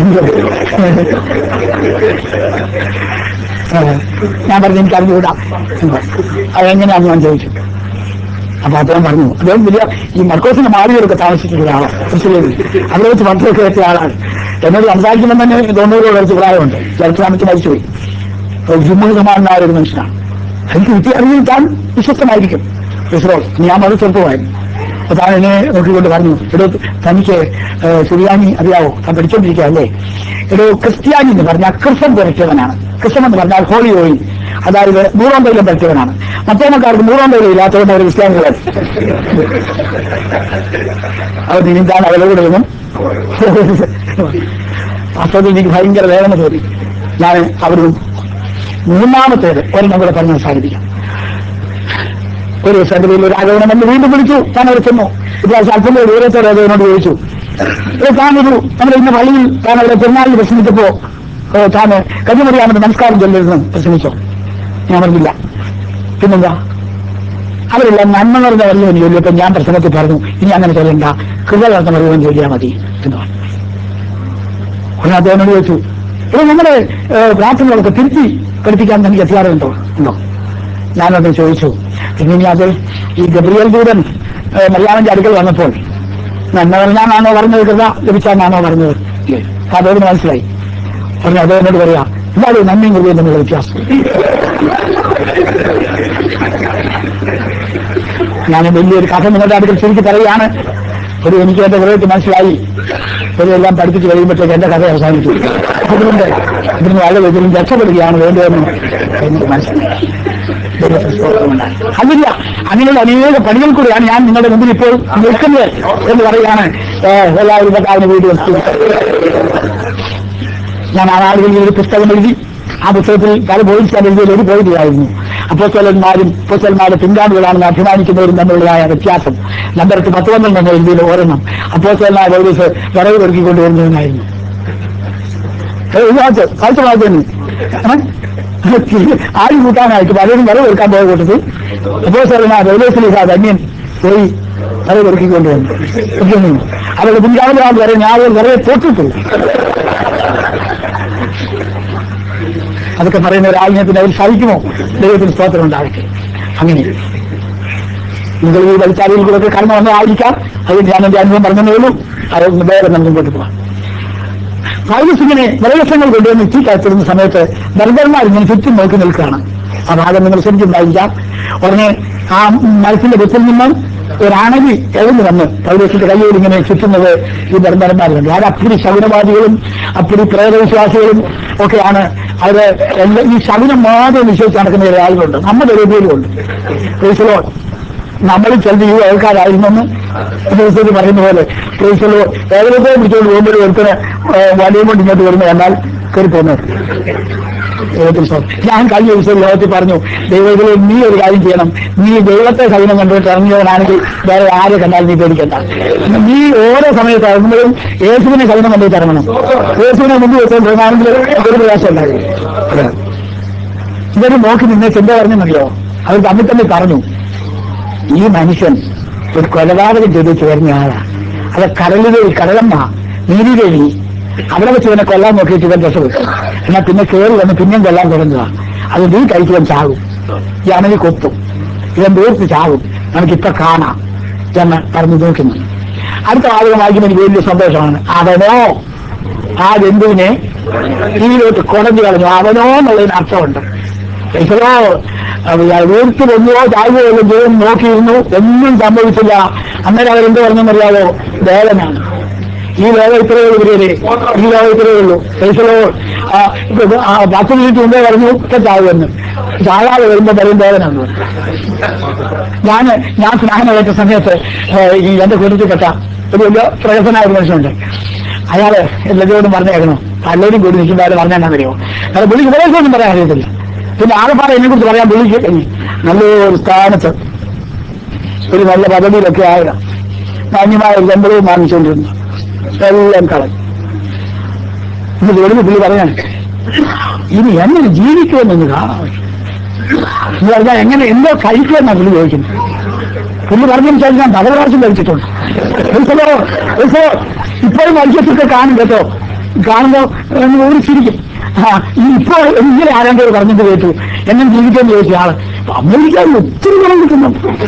ഞാൻ പറഞ്ഞു എനിക്ക് അറിഞ്ഞുകൂടാ അതെങ്ങനെയാന്ന് ഞാൻ ചോദിച്ചു അപ്പൊ അദ്ദേഹം പറഞ്ഞു അദ്ദേഹം വലിയ ഈ മർക്കോസിന്റെ മാളികയിലൊക്കെ താമസിച്ചിട്ടുള്ള ആളാണ് തൃശ്ശൂരിൽ അവിടെ വെച്ച് മന്ത്രമൊക്കെ എത്തിയ ആളാണ് എന്നോട് സംസാരിക്കുമ്പോൾ തന്നെ തൊണ്ണൂറ് കുറച്ച് പ്രായമുണ്ട് ചരിത്രമാമിക്ക് മരിച്ചുപോയി ജിമ്മുഖമാനായ ഒരു മനുഷ്യനാണ് എനിക്ക് കിട്ടിയ അറിവിൽ താൻ വിശ്വസ്തമായിരിക്കും ഇസ്രോ ഞാൻ വളരെ ചെറുപ്പമായിരുന്നു അപ്പൊ താൻ എന്നെ നോക്കിക്കൊണ്ട് പറഞ്ഞു എടോ തനിക്ക് സുറിയാനി അറിയാവോ താൻ പഠിച്ചോണ്ടിരിക്കുക അല്ലേ എടോ ക്രിസ്ത്യാനി എന്ന് പറഞ്ഞാൽ ക്രിസ്തം പുരട്ടിയവനാണ് ക്രിസ്തം എന്ന് പറഞ്ഞാൽ ഹോളി ഓയിൽ അതായത് നൂറാം തൈലം പഠിച്ചവനാണ് മറ്റേമക്കാർക്ക് നൂറാം തൈലം ഇല്ലാത്തവൻ അവർ ക്രിസ്ത്യാനികളാണ് അവർ നീന്താൻ അവരോട് ഒന്നും അപ്പോൾ എനിക്ക് ഭയങ്കര വേദന തോന്നി ഞാൻ അവിടുന്ന് മൂന്നാമത്തേത് ഒരെണ്ണം കൂടെ പറഞ്ഞ് സാധിപ്പിക്കാം ഒരു ദിവസം എന്റെ വീട്ടിൽ ഒരു ആരോപണം എന്നെ വീണ്ടും വിളിച്ചു ഞാൻ അവിടെ ചെന്നു ഇപ്രാവശ്യം അല്പം ദൂരത്തോടെ എന്നോട് ചോദിച്ചു "ഏ, താനൊരു നമ്മുടെ ഇന്ന് പള്ളിയിൽ താൻ അവിടെ പെരുന്നാളിൽ പ്രസംഗിച്ചപ്പോ ഏ, താൻ കന്യമറിയാമെന്ന് നമസ്കാരം ചൊല്ലരുന്ന് പ്രസംഗിച്ചോ ഞാൻ പറഞ്ഞില്ല പിന്നെന്താ അവരെല്ലാം നന്മ നിറഞ്ഞ വല്ലവൻ ചൊല്ലിയപ്പോൾ ഞാൻ പ്രസംഗത്തിൽ പറഞ്ഞു ഇനി അങ്ങനെ ചൊല്ലണ്ട കൃപ നടന്ന വല്ലവൻ ചൊല്ലിയാൽ മതി എന്ന് പറഞ്ഞു ഉടനെ അദ്ദേഹനോട് ചോദിച്ചു ഇത് നമ്മുടെ ഏഹ്, പ്രാർത്ഥനകളൊക്കെ തിരുത്തി പഠിപ്പിക്കാൻ എനിക്ക് അധികാരമുണ്ടോ ഉണ്ടോ ഞാനത് ചോദിച്ചു പിന്നെ ഇനി അത് ഈ ഗബ്രിയൽ ദൂതൻ ഏഹ്, മറിയാമന്റെ അടുക്കൽ വന്നപ്പോൾ നന്മ പറഞ്ഞാണോ പറഞ്ഞത് കൃത ലഭിച്ചാണോ പറഞ്ഞത് ഇല്ലേ? അതോട് മനസ്സിലായി പറഞ്ഞു അത് എന്നോട് പറയാ എന്താണ് നന്മയും കൃതയും തമ്മിലുള്ള വ്യത്യാസം ഞാൻ വലിയൊരു കഥ നിങ്ങളുടെ അടുക്കൽ ശരിക്കും പറയുകയാണ് ഒരു എനിക്ക് എന്റെ ഹൃദയത്തിൽ മനസ്സിലായി ഒരു എല്ലാം പഠിപ്പിച്ച് കഴിയുമ്പോഴത്തേക്ക് എന്റെ കഥ അവസാനിച്ചു അതുകൊണ്ട് ഇതിന് വളരെ ഇതിലും രക്ഷപ്പെടുകയാണ് വേണ്ടതെന്ന് എനിക്ക് മനസ്സിലായി ദൈവത്തിന് സ്തോത്രമുണ്ടായി. അതില്ല അങ്ങനെയുള്ള അനേക പണികൾ കൂടിയാണ് ഞാൻ നിങ്ങളുടെ മുമ്പിൽ ഇപ്പോൾ നിൽക്കുന്നത് എന്ന് പറയുകയാണ് ഏഹ്, എല്ലാവരും കർത്താവിന്റെ വീഡിയോ ഞാൻ ആ നാളുകളിൽ ഒരു പുസ്തകം എഴുതി ആ പുസ്തകത്തിൽ പല പോയിന്റ്സ് ഞാൻ എഴുതിയത് ഒരു പോയിന്റായിരുന്നു അപ്പോസ്റ്റലന്മാരും അപ്പോസ്റ്റലന്മാരുടെ പിൻഗാമികളാണെന്ന് അഭിമാനിക്കുന്നവരും തമ്മിലുള്ളതായ വ്യത്യാസം നമ്പർക്ക് പത്ത് പന്ത്രണ്ട് എന്ന എഴുതിയത് ഒരെണ്ണം അപ്പോസ്റ്റലനായ പൗലീസ് വിറവ് പെറുക്കിക്കൊണ്ട് വരുന്നതിനായിരുന്നു ഇതിനകത്ത് കാഴ്ച വായിക്കുന്നു ആര് കൂട്ടാനായിട്ട് പലരും വിറവ് എടുക്കാൻ പോയ കൂട്ടത്തിൽ അപ്പോസ്റ്റലനായ പൗലീസിലേക്ക് ധന്യൻ പോയി വിറവ് പെറുക്കിക്കൊണ്ട് വന്നു അവരുടെ പിൻഗാമികളാണ് വരെ ഞാൻ വിറവ് തോട്ടിട്ടു അതൊക്കെ പറയുന്ന ഒരാളിനെ പിന്നെ അവർ സഹിക്കുമോ ദൈവത്തിന് സ്തോത്രം ഉണ്ടാകട്ടെ അങ്ങനെ നിങ്ങൾ ഈ വലിച്ചാരിയിൽ കൂടെ കടന്നു വന്ന ആയിരിക്കാം അത് ഞാൻ എന്റെ അനുഭവം പറഞ്ഞതേ ഉള്ളൂ അതൊന്ന് വേറെ നമുക്ക് മുമ്പോട്ട് പോകാം പൗലസ് ഇങ്ങനെ വിലവശങ്ങൾ കൊണ്ടുവന്ന് എത്തി കാത്തിരുന്ന സമയത്ത് ബർബർമാർ ഇങ്ങനെ ചുറ്റും നോക്കി നിൽക്കുകയാണ് ആ ഭാഗം നിങ്ങൾ ശരിക്കുണ്ടായിരിക്കാം ഉടനെ ആ മരത്തിന്റെ വെത്തിൽ നിന്നും ഒരണവി എഴുന്നു വന്ന് പൗലോസിന്റെ കയ്യിൽ ഇങ്ങനെ ചുറ്റുന്നത് ഈ ബർബർമാരുണ്ട് അത് അപ്പടി ശകുനവാദികളും അപ്പടി പ്രേതവിശ്വാസികളും ഒക്കെയാണ് അവര് എല്ലാ- ഈ ശകുനം മാത്രം വിശ്വസിച്ച് നടക്കുന്ന ഒരു ആളുകളുണ്ട് നമ്മുടെ ഇടയിലും ഉണ്ട് ക്രൈസ്തലോ നമ്മൾ ചിലത് ഈ ആൾക്കാരായിരുന്നെന്ന് ദിവസത്തിൽ പറയുന്ന പോലെ ക്രൈസ്തലോ ഏകദേശം പിടിച്ചുകൊണ്ട് പോകുമ്പോൾ ഒരുത്തന് വടിയും കൊണ്ട് ഇങ്ങോട്ട് വരുന്ന കണ്ടാൽ കയറി പോകുന്നത് ദൈവത്തിൽ സ്തോത്രം. ഞാൻ കഴിഞ്ഞ ദിവസം ലോകത്തിൽ പറഞ്ഞു ദൈവത്തിലെ നീ ഒരു കാര്യം ചെയ്യണം നീ ദൈവത്തെ സൈന്യം കണ്ടുകൊണ്ട് ഇറങ്ങിയവനാണെങ്കിൽ വേറെ ആരെ കണ്ടാൽ നീ പേടിക്കണ്ട നീ ഓരോ സമയത്ത് ഇറങ്ങുമ്പോഴും യേശുവിനെ സൈന്യം കണ്ടിട്ട് ഇറങ്ങണം യേശുവിനെ മുമ്പ് വെച്ചുകൊണ്ടിരുന്നാണെങ്കിൽ ഒരു പ്രയാസം ഉണ്ടാകും ഇവര് നോക്കി നിന്നെ ചിന്ത പറഞ്ഞെന്നറിയോ അവർ തമ്മിൽ തമ്മിൽ പറഞ്ഞു ഈ മനുഷ്യൻ ഒരു കൊലപാതകം ചെയ്തിട്ട് വരുന്ന ആളാ അത് കടലുകയിൽ കടലമ്മ നീരുകഴി അവിടെ വെച്ച് ഇവനെ കൊല്ലാൻ നോക്കിയിട്ട് ഇവൻ രക്ഷപ്പെട്ടു എന്നാൽ പിന്നെ കയറി വന്ന് പിന്നെയും കൊല്ലാൻ തുടങ്ങുക അത് നീ കഴിക്കുവാൻ ചാകും ഈ അണലി കൊത്തും ഇവൻ തീർത്ത് ചാകും നമുക്കിപ്പൊ കാണാം എന്ന് പറഞ്ഞു നോക്കുന്നു അടുത്ത ആളുകൾ വായിക്കുമ്പോൾ എനിക്ക് വലിയ സന്തോഷമാണ് അവനോ ആ ജന്തുവിനെ ഇതിലോട്ട് കുടഞ്ഞു കളഞ്ഞു അവനോ എന്നുള്ളതിന് അർത്ഥമുണ്ട് ഈശ്വരോ വീഴ്ത്തി വന്നുവോ ചാകുകയോ ദൈവം നോക്കിയിരുന്നു ഒന്നും സംഭവിച്ചില്ല അന്നേരം അവരെന്ത് പറഞ്ഞെന്നറിയാവോ വേദനാണ് ഈ ലോകം ഇത്രയേ ഉള്ളൂ ഇവരെ ഈ ലോകം ഇത്രയേ ഉള്ളൂ ഈശ്വരോ പത്ത് മിനിറ്റ് മുമ്പേ പറഞ്ഞു ഒക്കെ ചാകുമെന്ന് ചാകാതെ വരുമ്പോ പറയും വേദന എന്ന് പറയും. ഞാൻ ഞാൻ സ്നാനം ഏറ്റ സമയത്ത് ഏഹ്, ഈ എന്റെ കുടുംബത്തിൽപ്പെട്ട ഒരു വലിയ പ്രകസനായ ഒരു മനുഷ്യനുണ്ട് അയാള് എല്ലാവരോടും പറഞ്ഞേക്കണം പലരും കൂടി നിൽക്കുമ്പോൾ അയാൾ പറഞ്ഞാൽ അറിയോ അയാൾ പുള്ളിക്ക് ഉപദേശമൊന്നും പറയാൻ അറിയത്തില്ല പിന്നെ ആകെപ്പാടെ എന്നെ കുറിച്ച് പറയാൻ പുള്ളിക്ക് കഴിഞ്ഞു നല്ലൊരു സ്ഥാനത്ത് ഒരു നല്ല പദവിയിലൊക്കെ ആയതാ മാന്യമായ ഒരു ശമ്പളവും വാങ്ങിച്ചുകൊണ്ടിരുന്നു എല്ലാം കളഞ്ഞു എന്നിട്ട് ഇവിടുന്ന് പുള്ളി പറയാണ് ഇനി എങ്ങനെ ജീവിക്കുമെന്നൊന്ന് കാണാം എന്ന് പറഞ്ഞാൽ എങ്ങനെ എന്തോ കഴിക്കുമെന്നാണ് പുള്ളി ചോദിക്കുന്നത് പുള്ളി പറഞ്ഞതിന് ശേഷം ഞാൻ പല പ്രാവശ്യം കഴിച്ചിട്ടുണ്ട് മനസ്സിലോ മനസ്സിലോ ഇപ്പോഴും മത്സ്യത്തൊക്കെ കാണും കേട്ടോ കാണുമ്പോ ഒന്ന് ഒരു ചിരിക്കും ആ ഈ ഇപ്പോ ഇങ്ങനെ ആരാണ്ടോട് പറഞ്ഞത് കേട്ടു എങ്ങനെ ജീവിക്കാൻ ചോദിച്ച ആള് അമേരിക്കയിൽ ഒത്തിരി ഗുണം കിട്ടുന്നു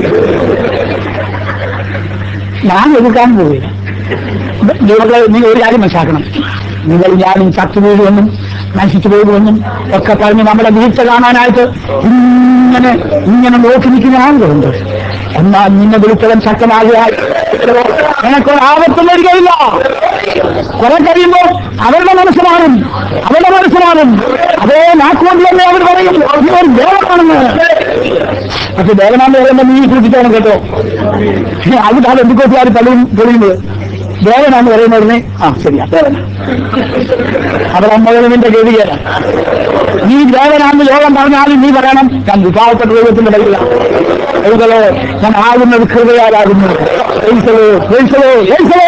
ഞാൻ എതിർക്കാൻ പോവില്ല നിങ്ങൾ നിങ്ങൾ ഒരു കാര്യം മനസ്സിലാക്കണം നിങ്ങൾ ഞാനും ചത്തു വീഴുമെന്നും നശിച്ചു പോകുമെന്നും ഒക്കെ പറഞ്ഞ് നമ്മുടെ വീഴ്ച കാണാനായിട്ട് ഇങ്ങനെ ഇങ്ങനെ നോക്കി നിൽക്കുന്ന ആളുകളുണ്ട് എന്നാൽ നിന്നെ വിളിച്ചവൻ ശക്തനാകിയാൽ നിനക്കൊരു ആപത്തും വരികയില്ല കുറെ കഴിയുമ്പോൾ അവരുടെ മനസ്സ് മാറും അവരുടെ മനസ്സ് മാറും അതേ നാക്കുകൊണ്ട് തന്നെ അവർ പറയും "നീ ഒരു ദേവനാണെന്ന് പക്ഷെ ദേവനാണെന്ന് പറയുമ്പോൾ നീ സൂക്ഷിക്കണം കേട്ടോ അതിനാണ് എന്തൊക്കെയാണ് പലരും തെളിയുന്നത് ദേവനാന്ന് പറയുന്നതിന് ആ ശരിയാ ദേവന അവരമ്മകളും നിന്റെ ഗതികേല നീ ദേവനാന്ന് ലോകം പറഞ്ഞാലും നീ പറയണം ഞാൻ വിഭാഗപ്പെട്ട ദൈവത്തിന്റെ കയ്യിലാണ് എഴുതലോ ഞാൻ ആകുന്നത് കൃപയാലാകുന്നു എഴുതലോ എഴുതലോ എഴുതലോ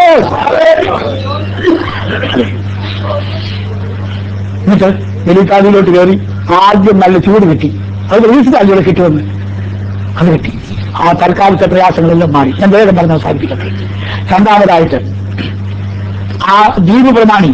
എന്നിട്ട് എലിക്കാതിലോട്ട് കയറി ആദ്യം നല്ല ചൂട് കിട്ടി അത് വീട്ടിൽ കിട്ടുമെന്ന് അത് കിട്ടി ആ തൽക്കാലത്തെ പ്രയാസങ്ങളെല്ലാം മാറി ഞാൻ വേഗം പറഞ്ഞ് അവസാനിപ്പിക്കട്ടെ രണ്ടാമതായിട്ട് ആ ദ്വീപ് പ്രമാണി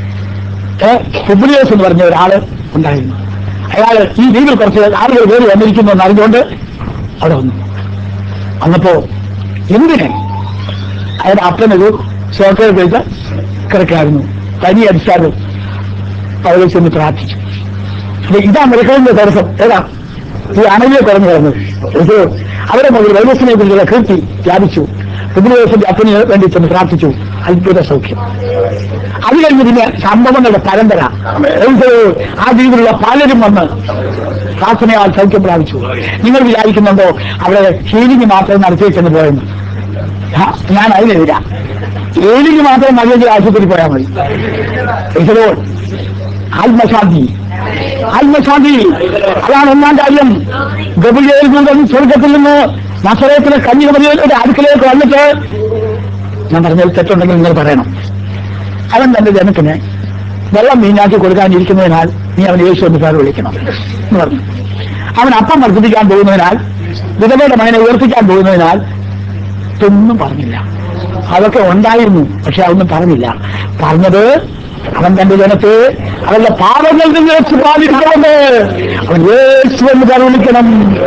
ഫിബ്രിയോസ് എന്ന് പറഞ്ഞ ഒരാള് ഉണ്ടായിരുന്നു അയാൾ ഈ ദ്വീപിൽ കുറച്ച് ആളുകൾ കയറി വന്നിരിക്കുന്നു എന്ന് അറിഞ്ഞുകൊണ്ട് അവിടെ വന്നു വന്നപ്പോ എന്തിന് അയാളുടെ അപ്പനൊരു ശോക്കയിൽ കഴിച്ച കിടക്കായിരുന്നു പനി അടിച്ചാലും അവിടെ ചെന്ന് പ്രാർത്ഥിച്ചു അപ്പൊ ഇതാ മൃഗങ്ങളുടെ തടസ്സം ഏതാ ഈ അണലിയെ കുറഞ്ഞു കിടന്നത് ഇത് അവരെ മുതൽ വൈറസിനെ കുറിച്ചുള്ള കീർത്തി വ്യാപിച്ചു ഫിബ്രുവരിന്റെ അപ്പന് വേണ്ടി ചെന്ന് പ്രാർത്ഥിച്ചു അത്ഭുത സൗഖ്യം അത് കഴിഞ്ഞ് പിന്നെ സംഭവങ്ങളുടെ പരമ്പര ഇത് ആ ദ്വീപിലുള്ള പലരും വന്ന് പ്രാർത്ഥനയാൽ സൗഖ്യം പ്രാപിച്ചു നിങ്ങൾ വിചാരിക്കുന്നുണ്ടോ അവിടെ ഹീലിംഗ് മാത്രം നടത്തിയേച്ചെന്ന് പോയെന്ന് ആ, ഞാൻ അതിനെതിരാ ഏലിക്ക് മാത്രം മതിയെങ്കിൽ ആശുപത്രി പോയാൽ മതി ഇതോ ആത്മശാന്തി ആത്മശാന്തി അതാണ് ഒന്നാം കാര്യം ഗബിലേൽ മുതൽ സ്വർഗത്തിൽ നിന്ന് നസറയത്തിലെ കന്യകമതിയുടെ അടുക്കലേക്ക് വന്നിട്ട് ഞാൻ പറഞ്ഞതിൽ തെറ്റുണ്ടെങ്കിൽ നിങ്ങൾ പറയണം അവൻ തന്റെ ജനത്തിന് വെള്ളം മീനാക്കി കൊടുക്കാനിരിക്കുന്നതിനാൽ നീ അവൻ യേശു എന്ന് പേർ വിളിക്കണം എന്ന് പറഞ്ഞു അവൻ അപ്പം വർദ്ധിപ്പിക്കാൻ പോകുന്നതിനാൽ വിധവയുടെ മകനെ ഉയർത്തിക്കാൻ പോകുന്നതിനാൽ ഇതൊന്നും പറഞ്ഞില്ല അതൊക്കെ ഉണ്ടായിരുന്നു പക്ഷെ അതൊന്നും പറഞ്ഞില്ല പറഞ്ഞത് അവൻ തന്റെ ജനത്തെ അവരുടെ പാപങ്ങളിൽ നിന്ന് വെച്ച് പാലിക്കണമെന്ന് അവൻ യേശു എന്ന് പേർ വിളിക്കണം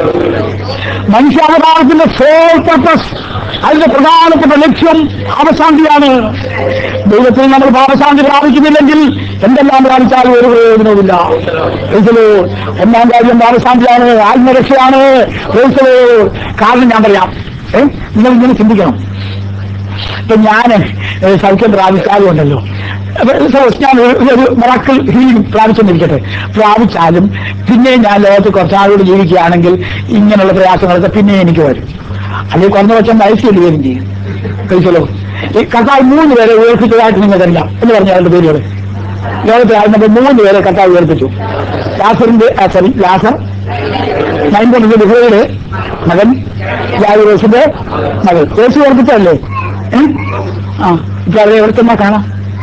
മനുഷ്യാവതാരത്തിന്റെ സോൾ പർപ്പസ് അതിന്റെ പ്രധാനപ്പെട്ട ലക്ഷ്യം പാപശാന്തിയാണ് ദൈവത്തിൽ നമ്മൾ പാപശാന്തി പ്രാപിക്കുന്നില്ലെങ്കിൽ എന്തെല്ലാം പ്രാപിച്ചാലും ഒരു പ്രയോജനവുമില്ല ഇതില് ഒന്നാം കാര്യം പാപശാന്തിയാണ് ആത്മരക്ഷയാണ് ക്രൈസ്തവോ കാരണം ഞാൻ പറയാം ഏ നിങ്ങൾ ഇങ്ങനെ ചിന്തിക്കണം ഇപ്പൊ ഞാൻ സൗഖ്യം പ്രാപിച്ചാലും ഉണ്ടല്ലോ അപ്പൊ സപ്പോസ് ഞാൻ ഒരു- ഒരു മറക്കൽ ഹീലിംഗ് പ്രാപിച്ചെന്നിരിക്കട്ടെ പ്രാപിച്ചാലും പിന്നെ ഞാൻ ലോകത്ത് കുറച്ചാളോട് ജീവിക്കുകയാണെങ്കിൽ ഇങ്ങനെയുള്ള പ്രയാസങ്ങളൊക്കെ പിന്നെ എനിക്ക് വരും അല്ലെങ്കിൽ കുറഞ്ഞ പക്ഷം വയസ്സിൽ വരും ചെയ്യും കഴിച്ചല്ലോ ഈ കർത്താവ് മൂന്ന് പേരെ ഉയർപ്പിച്ചതായിട്ട് നിങ്ങൾക്കറിയാം എന്ന് പറഞ്ഞ അവരുടെ പേരുകൾ ലോകത്തിൽ ആയിരുന്നപ്പോൾ മൂന്ന് പേരെ കർത്താവ് ഉയർപ്പിച്ചു ലാസറിന്റെ സോറി ലാസർ നയൻപൊണ്ണിന്റെ ബിഹയുടെ മകൻ യാഗോസിന്റെ മകൻ യേശു ഉറപ്പിച്ചല്ലേ ഏ? ആ ഇപ്പൊ അവരെ എവിടുത്തെ കാണാം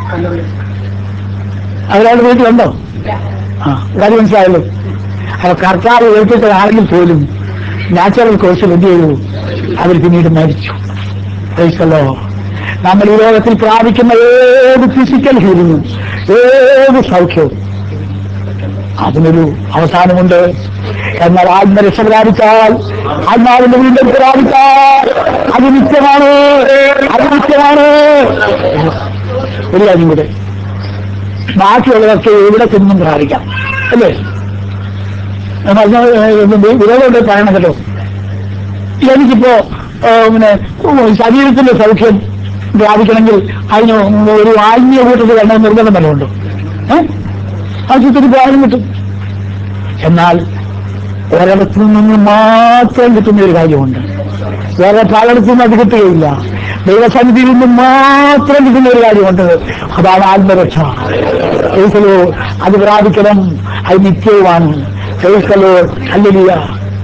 അവരവിടെ വീട്ടിലുണ്ടോ ആ കാര്യം മനസ്സിലായല്ലോ അപ്പൊ കർത്താവ് ഏൽപ്പിച്ചതാണെങ്കിൽ പോലും നാച്ചുറൽ കോഴ്സിൽ എന്ത് ചെയ്തു അവർ പിന്നീട് മരിച്ചു ക്രൈസ്തലോ നമ്മൾ ഈ ലോകത്തിൽ പ്രാപിക്കുന്ന ഏത് ഫിസിക്കൽ ഹീലിങ്ങും ഏത് സൗഖ്യവും അതിനൊരു അവസാനമുണ്ട് എന്നാൽ ആത്മരക്ഷ പ്രാപിച്ചാൽ ആത്മാവിന്റെ വീണ്ടും പ്രാപിച്ചാൽ അത് നിത്യമാണ് അത് നിത്യമാണ് ഒരു കാര്യം കൂടെ ബാക്കിയുള്ളവർക്ക് എവിടെ ചെന്നും പ്രാപിക്കാം അല്ലേ ഞാൻ പറഞ്ഞ വിരോധമുണ്ട് പറയണം കേട്ടോ എനിക്കിപ്പോ ഏ, പിന്നെ ഉം, ശരീരത്തിന്റെ സൗഖ്യം പ്രാപിക്കണമെങ്കിൽ അതിന് ഒരു ആത്മീയ കൂട്ടത്തിൽ വേണ്ട നിർബന്ധം വല്ലതുണ്ടോ ഏഹ് ആശുപത്രി പോകാനും കിട്ടും എന്നാൽ ഒരിടത്തു നിന്ന് മാത്രം കിട്ടുന്ന ഒരു കാര്യമുണ്ട് വേറെ പലയിടത്തു നിന്ന് അത് കിട്ടുകയില്ല ദൈവസന്നിധിയിൽ നിന്ന് മാത്രം കിട്ടുന്ന ഒരു കാര്യമുണ്ട് അതാണ് ആത്മരക്ഷ ക്രൈസ്തലോ അത് പ്രാപിക്കണം അത് നിത്യവുമാണ് ക്രൈസ്തലോ അല്ലിയ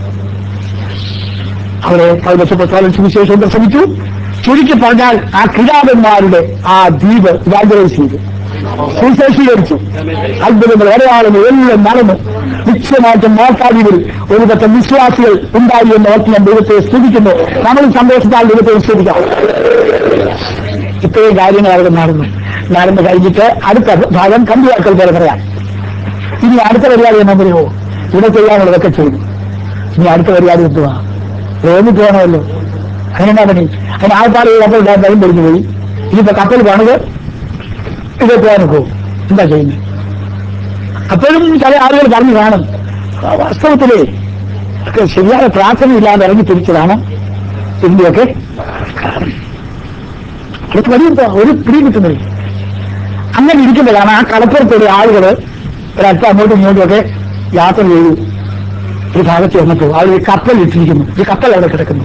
അവിടെ പൗരസപ്രസ്ഥാനം സുവിശേഷം പ്രസംഗിച്ചു ചുരുക്കി പറഞ്ഞാൽ ആ കിരാതന്മാരുടെ ആ ദ്വീപ് ഇവാഞ്ചലൈസ് ചെയ്തു സുശേഷീകരിച്ചു അത്ഭുതങ്ങൾ ഒരാളും എല്ലാം നടന്നു നിശ്ചയമായിട്ടും മാർക്കാടിയിൽ ഒരു പറ്റം വിശ്വാസികൾ ഉണ്ടായി എന്ന് ഓർത്ത് ഞാൻ ദൈവത്തെ സ്തുതിക്കുന്നു നമ്മൾ സന്തോഷത്താൽ ദൈവത്തെ സ്തുതിക്കാം ഇത്രയും കാര്യങ്ങൾ അവിടെ നടന്നു നടന്നു കഴിഞ്ഞിട്ട് അടുത്ത ഭാഗം കമ്പിയാക്കൽ പോലെ പറയാം ഇനി അടുത്ത പരിപാടി എന്നാ പറയുമോ ഇവിടെ ചെയ്യാനുള്ളതൊക്കെ ചെയ്തു ഇനി അടുത്ത പരിപാടി എന്തുവാ റോമിൽ പോകണമല്ലോ അതിനെന്താ പണി അതിന് ആൾക്കാർ കപ്പൽ ഇടാൻ ടൈം പൊടിഞ്ഞു പോയി ഇനിയിപ്പോ കപ്പൽ പണിത് ഇത് പോകാനൊക്കെ എന്താ ചെയ്യുന്നത് അപ്പോഴും ചില ആളുകൾ പറഞ്ഞു കാണും ആ, വാസ്തവത്തിലേ ഒക്കെ ശരിയായ പ്രാർത്ഥന ഇല്ലാതെ ഇറങ്ങി തിരിച്ചതാണ് ഇതിന്റെയൊക്കെ അതൊക്കെ വലിയ ഇതാ, ഒരു പിടി കിട്ടുന്നില്ല അങ്ങനെ ഇരിക്കുമ്പോഴാണ് ആ കടപ്പുറത്തുള്ള ആളുകള് ഒരല്പം അങ്ങോട്ടും ഇങ്ങോട്ടും ഒക്കെ യാത്ര ചെയ്തു ഒരു ഭാഗത്ത് വന്നപ്പോൾ ആൾ ഒരു കപ്പൽ ഇട്ടിരിക്കുന്നു ഒരു കപ്പൽ അവിടെ കിടക്കുന്നു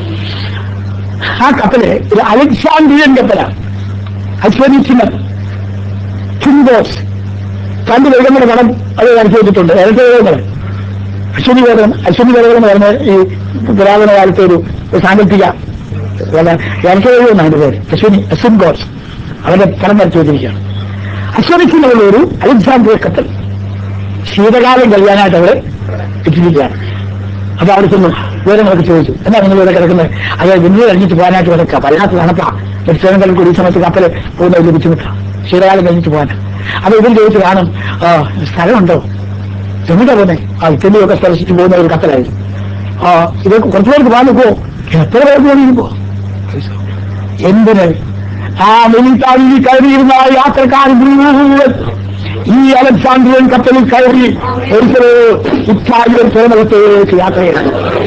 ആ കപ്പല് ഒരു അലക്സാണ്ട്രിയൻ കപ്പലാണ് അശ്വനിച്ചിമൻ കിംബോസ് രണ്ട് വേഗങ്ങളുടെ പടം അത് വരച്ചു വെച്ചിട്ടുണ്ട് ഏതൊക്കെ വേഗങ്ങൾ അശ്വനി വേഗം അശ്വനി വേഗം എന്ന് പറഞ്ഞ ഈ പുരാതന കാലത്തെ ഒരു ഒരു സാങ്കല്പിക ഇറച്ചവേഗം എന്നാണ് അതിന്റെ പേര് അശ്വനി അശ്വിൻ ഗോഡ്സ് അവരുടെ പടം വരച്ചു വെച്ചിരിക്കുകയാണ് അശ്വനിക്കുന്നുള്ള ഒരു അലക്സാണ്ട്രിയ കപ്പൽ ശീതകാലം കഴിയാനായിട്ട് അവിടെ ഇട്ടിരിക്കുകയാണ് അപ്പൊ അവിടെ ചെന്നു വിവരങ്ങളൊക്കെ ചോദിച്ചു എന്നാ നിങ്ങൾ ഇവിടെ കിടക്കുന്നത് അത് വിന്ദ് കഴിഞ്ഞിട്ട് പോകാനായിട്ട് കിടക്കുക വല്ലാത്ത തണുപ്പാ ലക്ഷണങ്ങളിൽ കൂടി ഈ സമയത്ത് കപ്പൽ പോകുന്ന വലിയ ബുദ്ധിമുട്ടാണ് ശീതകാലം കഴിഞ്ഞിട്ട് പോകാൻ അപ്പൊ ഇവർ ചോദിച്ചു കാണും ആ സ്ഥലമുണ്ടോ എങ്ങോട്ടാ പോന്നെ ആ ഇറ്റലിയൊക്കെ സ്പർശിച്ച് പോകുന്ന ഒരു കപ്പലായിരുന്നു ആ ഇത് കുറച്ചു പേർക്ക് പോകാൻ നിൽക്കുമോ എത്ര പേർക്ക് വേണ്ടി ഇരിക്കുമോ എന്തിന് ആ മിനിറ്റാവിൽ കയറിയിരുന്ന ആ യാത്രക്കാർ മുഴുവൻ ഈ അലക്സാണ്ട്രിയൻ കപ്പലിൽ കയറി ഒരിക്കൽ ഇറ്റാലിയൻ തുറമുഖത്തേക്ക് യാത്ര ചെയ്തു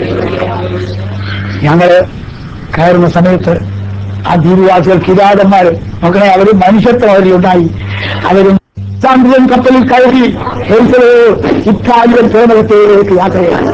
ഞങ്ങള് കയറുന്ന സമയത്ത് ആ ദ്വീപവാസികൾ കിരാടന്മാര് നോക്കണേ അവര് മനുഷ്യത്വം അവരിലുണ്ടായി അവരും അലക്സാണ്ട്രിയൻ കപ്പലിൽ കയറി ഒരിക്കൽ ഇറ്റാലിയൻ തുറമുഖത്തേക്ക് യാത്ര ചെയ്തു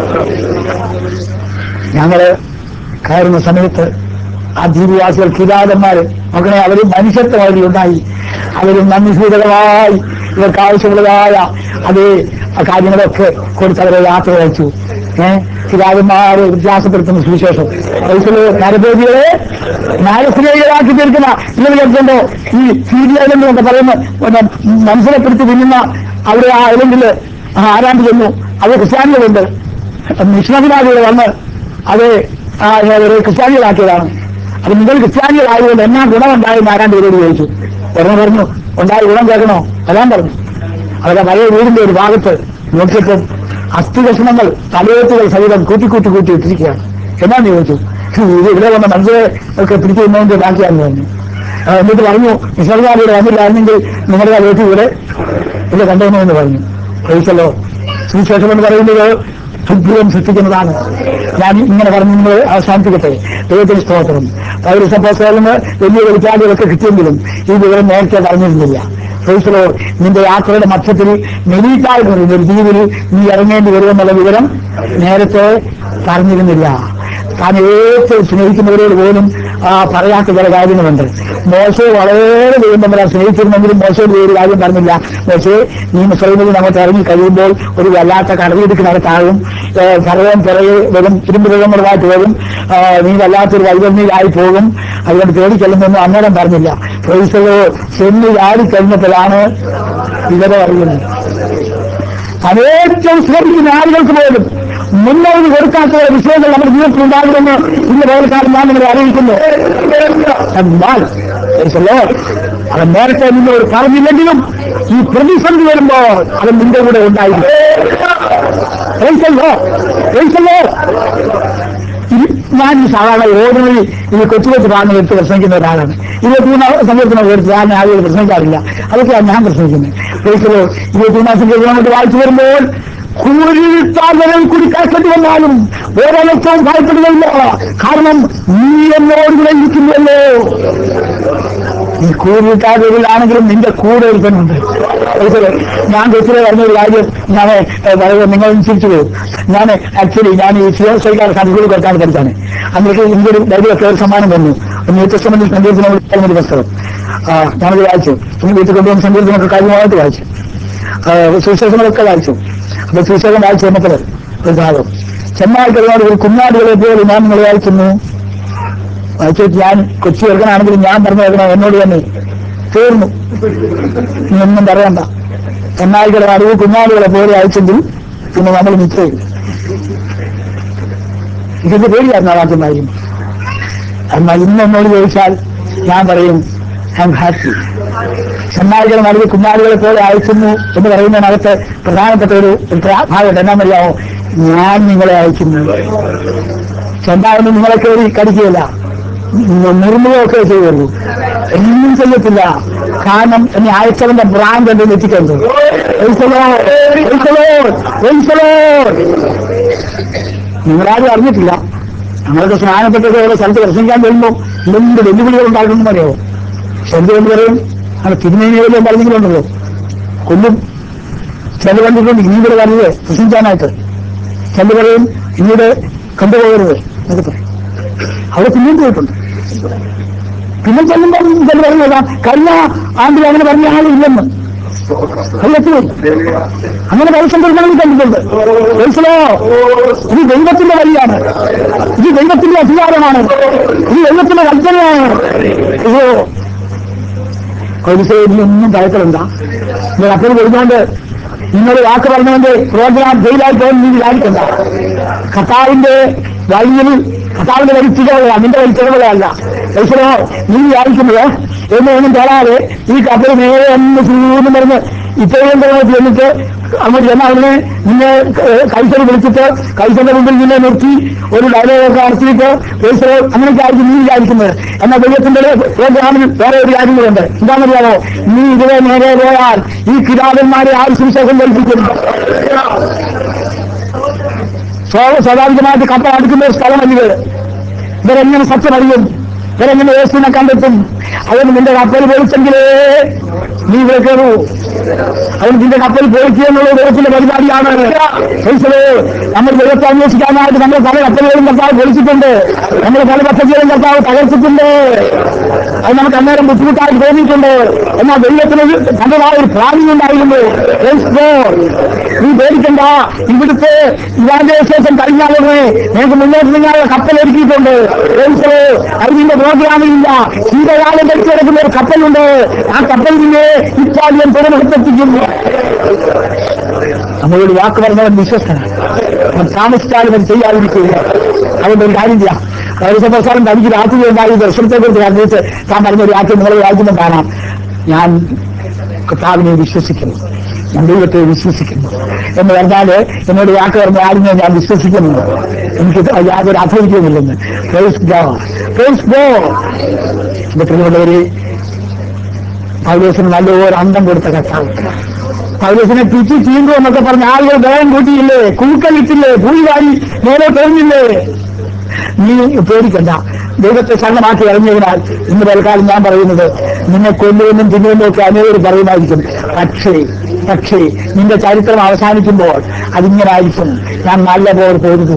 ഞങ്ങള് കയറുന്ന സമയത്ത് ആ ദ്വീപവാസികൾ കിരാടന്മാര് നോക്കണേ അവര് മനുഷ്യത്വം അവരിലുണ്ടായി അവരും നന്ദിസൂചകമായി ഇവർക്ക് ആവശ്യമുള്ളതായ അതേ ആ കാര്യങ്ങളൊക്കെ കൊടുത്ത് അവരെ യാത്ര അയച്ചു ഏഹ് കിരാടന്മാരെ വ്യത്യാസപ്പെടുത്തുന്ന സുവിശേഷം വയസ്സില് നരഭോജികളെ നാരസ്നേഹികളാക്കി തീർക്കുന്ന ഇങ്ങനെ കേൾക്കുമ്പോ ഈ സീരിയൽ എന്നൊക്കെ പറയുന്ന പിന്നെ മനസ്സിലെപ്പെടുത്തി തിന്നുന്ന അവിടെ ആ ഐലൻഡില് ആരാണ്ട് ചെന്നു അത് ക്രിസ്ത്യാനികളുണ്ട് മിഷണറിമാരിവിടെ വന്ന് അത് ആ, ഒരു ക്രിസ്ത്യാനികളാക്കിയതാണ് അപ്പൊ നിങ്ങൾ ക്രിസ്ത്യാനികളായതുകൊണ്ട് എന്നാ ഗുണമുണ്ടായെന്ന് ആരാണ്ട് ഇവരോട് ചോദിച്ചു ഉടനെ പറഞ്ഞു ഉണ്ടായ ഗുണം കേൾക്കണോ വരാൻ പറഞ്ഞു അവരുടെ പഴയ വീടിന്റെ ഒരു ഭാഗത്ത് നോക്കിയപ്പോൾ അസ്ഥികഷ്ണങ്ങൾ തലയെത്തുകൾ സഹിതം കൂട്ടി കൂട്ടി കൂട്ടി ഇട്ടിരിക്കുകയാണ് എന്നാന്ന് ചോദിച്ചു ഇത് ഇവിടെ വന്ന മനുഷ്യരെ ഒക്കെ പിടിച്ചു നിന്നതിന്റെ ബാക്കിയാന്ന് പറഞ്ഞു ആ, എന്നിട്ട് പറഞ്ഞു മിഷണറിമാരിവിടെ വന്നില്ലായിരുന്നെങ്കിൽ നിങ്ങളുടെ തലയെത്തി ഇവിടെ ഇവിടെ കണ്ടുവന്നു എന്ന് പറഞ്ഞു ചോദിച്ചല്ലോ സുവിശേഷം എന്ന് പറയുന്നത് അത്ഭുതം സൃഷ്ടിക്കുന്നതാണ് ഞാൻ ഇങ്ങനെ പറഞ്ഞു നിങ്ങൾ അവസാനിപ്പിക്കട്ടെ ദൈവത്തിന് സ്തോത്രം പൗരസപ്പോസ്തകന് വലിയ വെളിച്ചാടുകളൊക്കെ കിട്ടിയെങ്കിലും ഈ വിവരം നേരത്തെ പറഞ്ഞിരുന്നില്ല ക്രൈസ്തലോ നിന്റെ യാത്രയുടെ മധ്യത്തിൽ മെലീറ്റായി പറയുന്ന ഒരു ദ്വീപിൽ നീ ഇറങ്ങേണ്ടി വരുമെന്നുള്ള വിവരം നേരത്തെ പറഞ്ഞിരുന്നില്ല താൻ ഏറ്റവും സ്നേഹിക്കുന്നവരോട് പോലും ആ പറയാത്ത ചില കാര്യങ്ങളുണ്ട് മോശയെ വളരെ ദൈവം നമ്മളെ സ്നേഹിച്ചിരുന്നെങ്കിലും മോശയുടെ ഒരു കാര്യം പറഞ്ഞില്ല മോശെ നീ മുസ്ലിമിൽ അങ്ങോട്ട് ഇറങ്ങി കഴിയുമ്പോൾ ഒരു വല്ലാത്ത കടലിടുക്കിനകത്താകും സർവം പിറകെ വരും തിരുമ്പുരങ്ങളുമായിട്ട് വരും ആ, നീ വല്ലാത്തൊരു വൈകല്യയിലായി പോകും അതുകൊണ്ട് പേടി ചെല്ലുന്നൊന്നും അന്നേരം പറഞ്ഞില്ല പ്രൈസോ ചെന്ന് ചാടി കഴിഞ്ഞപ്പോഴാണ് ഇവരെ അറിയുന്നത് അതേറ്റവും സ്നേഹിക്കുന്ന ആളുകൾക്ക് പോലും മുന്നോട്ട് കൊടുക്കാത്ത ഒരു വിഷയങ്ങൾ നമ്മുടെ ജീവിതത്തിൽ ഉണ്ടാകുമെന്ന് ഇന്ന് പകൽക്കാലം ഞാൻ നിങ്ങളെ അറിയിക്കുന്നു എന്നാൽ praise the Lord, അവൻ നേരത്തെ നിന്നോട് പറഞ്ഞില്ലെങ്കിലും ഈ പ്രതിസന്ധി വരുമ്പോൾ അവൻ നിന്റെ കൂടെ ഉണ്ടായിരുന്നു Praise the Lord, praise the Lord. ഇത് ഞാൻ ഈ സാധാരണ ഓർഡിനറി ഈ കൊച്ചു കൊച്ചു ഭാഗങ്ങൾ എടുത്ത് പ്രസംഗിക്കുന്ന ഒരാളാണ് ഇരുപത്തിമൂന്നാം സങ്കീർത്തനം എടുത്ത് ഞാൻ ആളുകൾ പ്രസംഗിക്കാറില്ല അതൊക്കെയാണ് ഞാൻ പ്രസംഗിക്കുന്നത് ഒരിക്കലോ ഇരുപത്തിമൂന്നാം സങ്കീർത്തനം കൊണ്ട് വായിച്ചു വരുമ്പോൾ കൂരിട്ടാൽ കൂടി കഷ്ടത്തി വന്നാലും ഒരലക്ഷവും ഭയപ്പെടുകയില്ല കാരണം നീ എന്നോട് കൂടെ ഇരിക്കുന്നുവല്ലോ നീ കൂരിട്ടാതിലാണെങ്കിലും നിന്റെ കൂടെ ഒരുത്തനുണ്ട് ഒരിക്കലും ഞാൻ കൊച്ചിലെ പറഞ്ഞ ഒരു കാര്യം ഞാൻ പറയുന്നത് നിങ്ങൾ ചിരിച്ചു പോകും ഞാൻ ആക്ച്വലി ഞാൻ ഈ സിയോസൈക്കാർ കണക്കുകൾ കൊടുക്കാൻ പഠിച്ചാണ് അന്നേക്ക് ഇന്ത്യയിൽ ബൈബിളൊക്കെ ഒരു സമ്മാനം വന്നു ന്യൂ ടെസ്റ്റമെന്റിൽ സങ്കീർത്തനം വിളിക്കുന്ന ഒരു പുസ്തകം ആ, ഞാനത് വായിച്ചു ഇനി വീട്ടിൽ കൊണ്ടുവന്ന സങ്കീർത്തനമൊക്കെ കാര്യമായിട്ട് വായിച്ചു ആ, സുവിശേഷങ്ങളൊക്കെ വായിച്ചു അപ്പൊ സുവിശേഷം വായിച്ചു വന്നപ്പോൾ ഒരു ഭാഗം ചെന്നായി കഴിഞ്ഞാൽ ഒരു കുഞ്ഞാടുകളെ പോലെ ഞാൻ നിങ്ങളെ വായിക്കുന്നു വായിച്ചിട്ട് ഞാൻ കൊച്ചി എടുക്കണമെങ്കിലും ഞാൻ പറഞ്ഞു കേൾക്കണം എന്നോട് തന്നെ തീർന്നു നീ ഒന്നും പറയണ്ട ചെന്നായികളെ അറിവ് കുഞ്ഞാടുകളെ പോലെ അയച്ചെങ്കിൽ പിന്നെ നമ്മൾ നിശ്ചയില്ല ഇതിന്റെ പേടിയായിരുന്നു ആ വാക്യം വായിക്കുന്നു എന്നാൽ ഇന്ന് എന്നോട് ചോദിച്ചാൽ ഞാൻ പറയും ഐ എം ഹാപ്പി ചെന്നായികളെ നൽകി കുഞ്ഞാടുകളെ പോലെ അയക്കുന്നു എന്ന് പറയുന്നതിനകത്ത് പ്രധാനപ്പെട്ട ഒരു ഒരു ഭാഗമുണ്ട് എന്നാന്നറിയാമോ ഞാൻ നിങ്ങളെ അയക്കുന്നു ചെന്നായൊന്നും നിങ്ങളെ കയറി കടിക്കുകയില്ല നിർമ്മുകയൊക്കെ ചെയ്യുള്ളൂ ഒന്നും ചെയ്യത്തില്ല കാരണം എന്നെ അയച്ചവന്റെ ബ്രാൻഡ് എന്റെ എത്തിക്കുന്നത് നിങ്ങളാരും അറിഞ്ഞിട്ടില്ല നമ്മളൊക്കെ സ്നാനപ്പെട്ടൊക്കെ ഓരോ സ്ഥലത്ത് പ്രസംഗിക്കാൻ വരുമ്പോൾ എന്ത് വെല്ലുവിളികൾ ഉണ്ടാകുമെന്ന് അറിയാമോ ശരി എന്ന് പറയും അങ്ങനെ തിരുമേനിയിലും പറഞ്ഞിട്ടുണ്ടല്ലോ കൊല്ലും ചില കണ്ടിട്ടുണ്ട് ഇനിയുടെ വരരുത് പ്രസംഗിക്കാനായിട്ട് ചില പറയും ഇനിയുടെ കണ്ടുപോകരുത് എന്നൊക്കെ പറയും അവിടെ പിന്നെയും പോയിട്ടുണ്ട് പിന്നെ ചെല്ലുമ്പോൾ ചില പറയുന്നതാ കഴിഞ്ഞ ആണ്ടിൽ അങ്ങനെ പറഞ്ഞ ആളില്ലെന്ന് അത് എത്തിപ്പോയി അങ്ങനെ പരിസംബന്ധങ്ങളിൽ കണ്ടിട്ടുണ്ട് മനസ്സിലോ ഇത് ദൈവത്തിന്റെ വഴിയാണ് ഇത് ദൈവത്തിന്റെ അധികാരമാണ് ഇത് ദൈവത്തിന്റെ കൽപ്പനയാണ് അയ്യോ ഒന്നും ഭയപ്പെടണ്ട നിങ്ങൾ അപ്പോൾ വരുന്നോണ്ട് നിങ്ങൾ വാക്ക് പറഞ്ഞുകൊണ്ട് പ്രോഗ്രാം ജയിലായി പോകുന്ന നീ വിചാരിക്കണ്ട കർത്താവിന്റെ വഴിയിൽ കർത്താവിന്റെ വഴി ചിലവുകളാ നിന്റെ വഴി ചിലവുകളല്ല ഈശ്വരോ നീ വിചാരിക്കുന്നത് എന്ന് ഒന്നും തൊടാതെ ഈ കപ്പൽ നേരെ ഒന്ന് ചൂന്ന് പറഞ്ഞ് ഇത്രയും സമയത്ത് എന്നിട്ട് അങ്ങോട്ട് ചെന്ന അവനെ നിന്നെ കൈസർ വിളിച്ചിട്ട് കൈസറിന്റെ മുമ്പിൽ നിന്നെ നിർത്തി ഒരു ഡയലോഗൊക്കെ നടത്തിയിട്ട് ഈശ്വരോ അങ്ങനെയൊക്കെ ആയിരിക്കും നീ വിചാരിക്കുന്നത് എന്നാൽ ദൈവത്തിന്റെ പ്രോഗ്രാമിൽ വേറെ ഒരു കാര്യങ്ങളുണ്ട് എന്താണെന്നറിയാമോ നീ ഇതിലെ നേരെ പോയാൽ ഈ കിരാതന്മാരെ ആര് സുവിശേഷം കൽപ്പിക്കും സ്വാഭാവികമായിട്ട് കപ്പ അടുക്കുന്ന ഒരു സ്ഥലമല്ല ഇത് ഇവരെങ്ങനെ സത്യം അറിയും ഇവരെങ്ങനെ യേശുവിനെ കണ്ടെത്തും അതുകൊണ്ട് നിന്റെ കപ്പൽ പൊളിച്ചെങ്കിലേ നീ ഇവിടെ കയറൂ അതുകൊണ്ട് നിന്റെ കപ്പൽ പൊളിക്കുക എന്നുള്ളത് ദൈവത്തിന്റെ പരിപാടിയാണ് ക്രൈസ്തവേ, നമ്മൾ ദൈവത്തെ അന്വേഷിക്കാനായിട്ട് നമ്മൾ പല കപ്പലുകളും കർത്താവ് പൊളിച്ചിട്ടുണ്ട് നമ്മൾ പല പദ്ധതികളും കർത്താവ് തകർത്തിട്ടുണ്ട് അത് നമുക്ക് അന്നേരം ബുദ്ധിമുട്ടായിട്ട് തോന്നിയിട്ടുണ്ട് എന്നാൽ ദൈവത്തിന് ഒരു തന്റേതായ ഒരു പ്ലാനിങ് ഉണ്ടായിരുന്നു Praise God. നീ പേടിക്കണ്ട ഇവിടുത്തെ ഇവാഞ്ചലൈസേഷൻ കഴിഞ്ഞാലേ നിങ്ങൾക്ക് മുന്നോട്ട് നിങ്ങളുടെ കപ്പൽ ഒരുക്കിയിട്ടുണ്ട് Praise God. അത് നിന്റെ പ്രോഗ്രാമിലില്ല ശീതകാലം കഴിച്ചു കിടക്കുന്ന ഒരു കപ്പലുണ്ട് ആ കപ്പൽ നിന്നെ ഇറ്റാലിയൻ തുറമുഖത്തെത്തിക്കും നമ്മളോട് വാക്ക് പറഞ്ഞവൻ വിശ്വസ്തനാണ് അവൻ താമസിച്ചാലും അത് ചെയ്യാതിരിക്കുക അതുകൊണ്ട് ഒരു കാര്യം ചെയ്യാം പൗരസഭസ്ഥാനം തനിക്ക് രാത്രി ഉണ്ടായി ദർശനത്തെ കുറിച്ച് അറിയിച്ച് താൻ പറഞ്ഞ ഒരു വാക്യം നിങ്ങളെ വായിക്കുമ്പോൾ കാണാം ഞാൻ കർത്താവിനെ വിശ്വസിക്കുന്നു ഞാൻ ദൈവത്തെ വിശ്വസിക്കുന്നു എന്ന് പറഞ്ഞാല് എന്നോട് വാക്ക് പറഞ്ഞ ആളിനെ ഞാൻ വിശ്വസിക്കുന്നു എനിക്ക് യാതൊരു അധൈര്യമില്ലെന്ന് പ്രൈസ് ഗോഡ് പ്രൈസ് ഗോഡ് എന്റെ പ്രിയമുള്ളവരെ പൗലോസിന് നല്ലൊരു അന്തം കൊടുത്ത കർത്താവ് പൗലോസിനെ പിച്ചി ചീന്തു എന്നൊക്കെ പറഞ്ഞ ആളുകൾ വേഗം കൂട്ടിയില്ലേ കുഴുക്കലിട്ടില്ലേ ഭൂരിവാരി നേരെ തോന്നില്ലേ നീ പേടിക്കണ്ട ദൈവത്തെ ശരണമാക്കി ഇറങ്ങിയതിനാൽ ഇന്ന് തൽക്കാലം ഞാൻ പറയുന്നത് നിന്നെ കൊല്ലുമെന്നും തിന്നുമെന്നും ഒക്കെ അനേകർ പറയുമായിരിക്കും പക്ഷേ പക്ഷേ നിന്റെ ചരിത്രം അവസാനിക്കുമ്പോൾ അതിങ്ങനായിരിക്കും ഞാൻ നല്ല പോലെ പോരുന്നു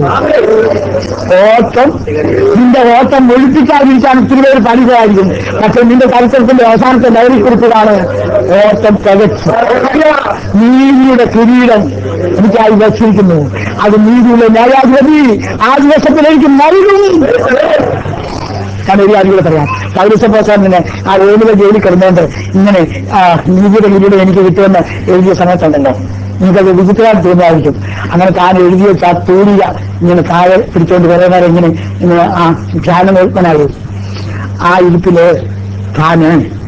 ഓട്ടം നിന്റെ ഓട്ടം ഒഴിപ്പിക്കാതിരിക്കാൻ ഒത്തിരി പേര് പഠിച്ചതായിരിക്കും പക്ഷെ നിന്റെ ചരിത്രത്തിന്റെ അവസാനത്തെ ഡയറി കുറിച്ചതാണ് ഓട്ടം തികച്ചു നീതിയുടെ കിരീടം എനിക്കായി വച്ചിരിക്കുന്നു അത് നീതിയുടെ ന്യായാധിപതി ആ ദിവസത്തിലേക്ക് നൽകും ഞാൻ ഒരു കാര്യം കൂടെ പറയാം പൗരസഭോസാറിനെ ആ റോമിലെ ജയിലിൽ കിടന്നുകൊണ്ട് ഇങ്ങനെ ആ നീതിയുടെ കിരീടം എനിക്ക് കിട്ടുമെന്ന് എഴുതിയ സമയത്തുണ്ടല്ലോ നിങ്ങൾക്കത് വിചിത്രമായിട്ട് തോന്നുമായിരിക്കും അങ്ങനെ താൻ എഴുതിയ വെച്ച ആ തൂലിക ഇങ്ങനെ താഴെ പിടിച്ചുകൊണ്ട് കുറേ നേരം ഇങ്ങനെ ഇങ്ങനെ ആ ധ്യാനമേൽപ്പനായി ആ ഇരിപ്പില് താന്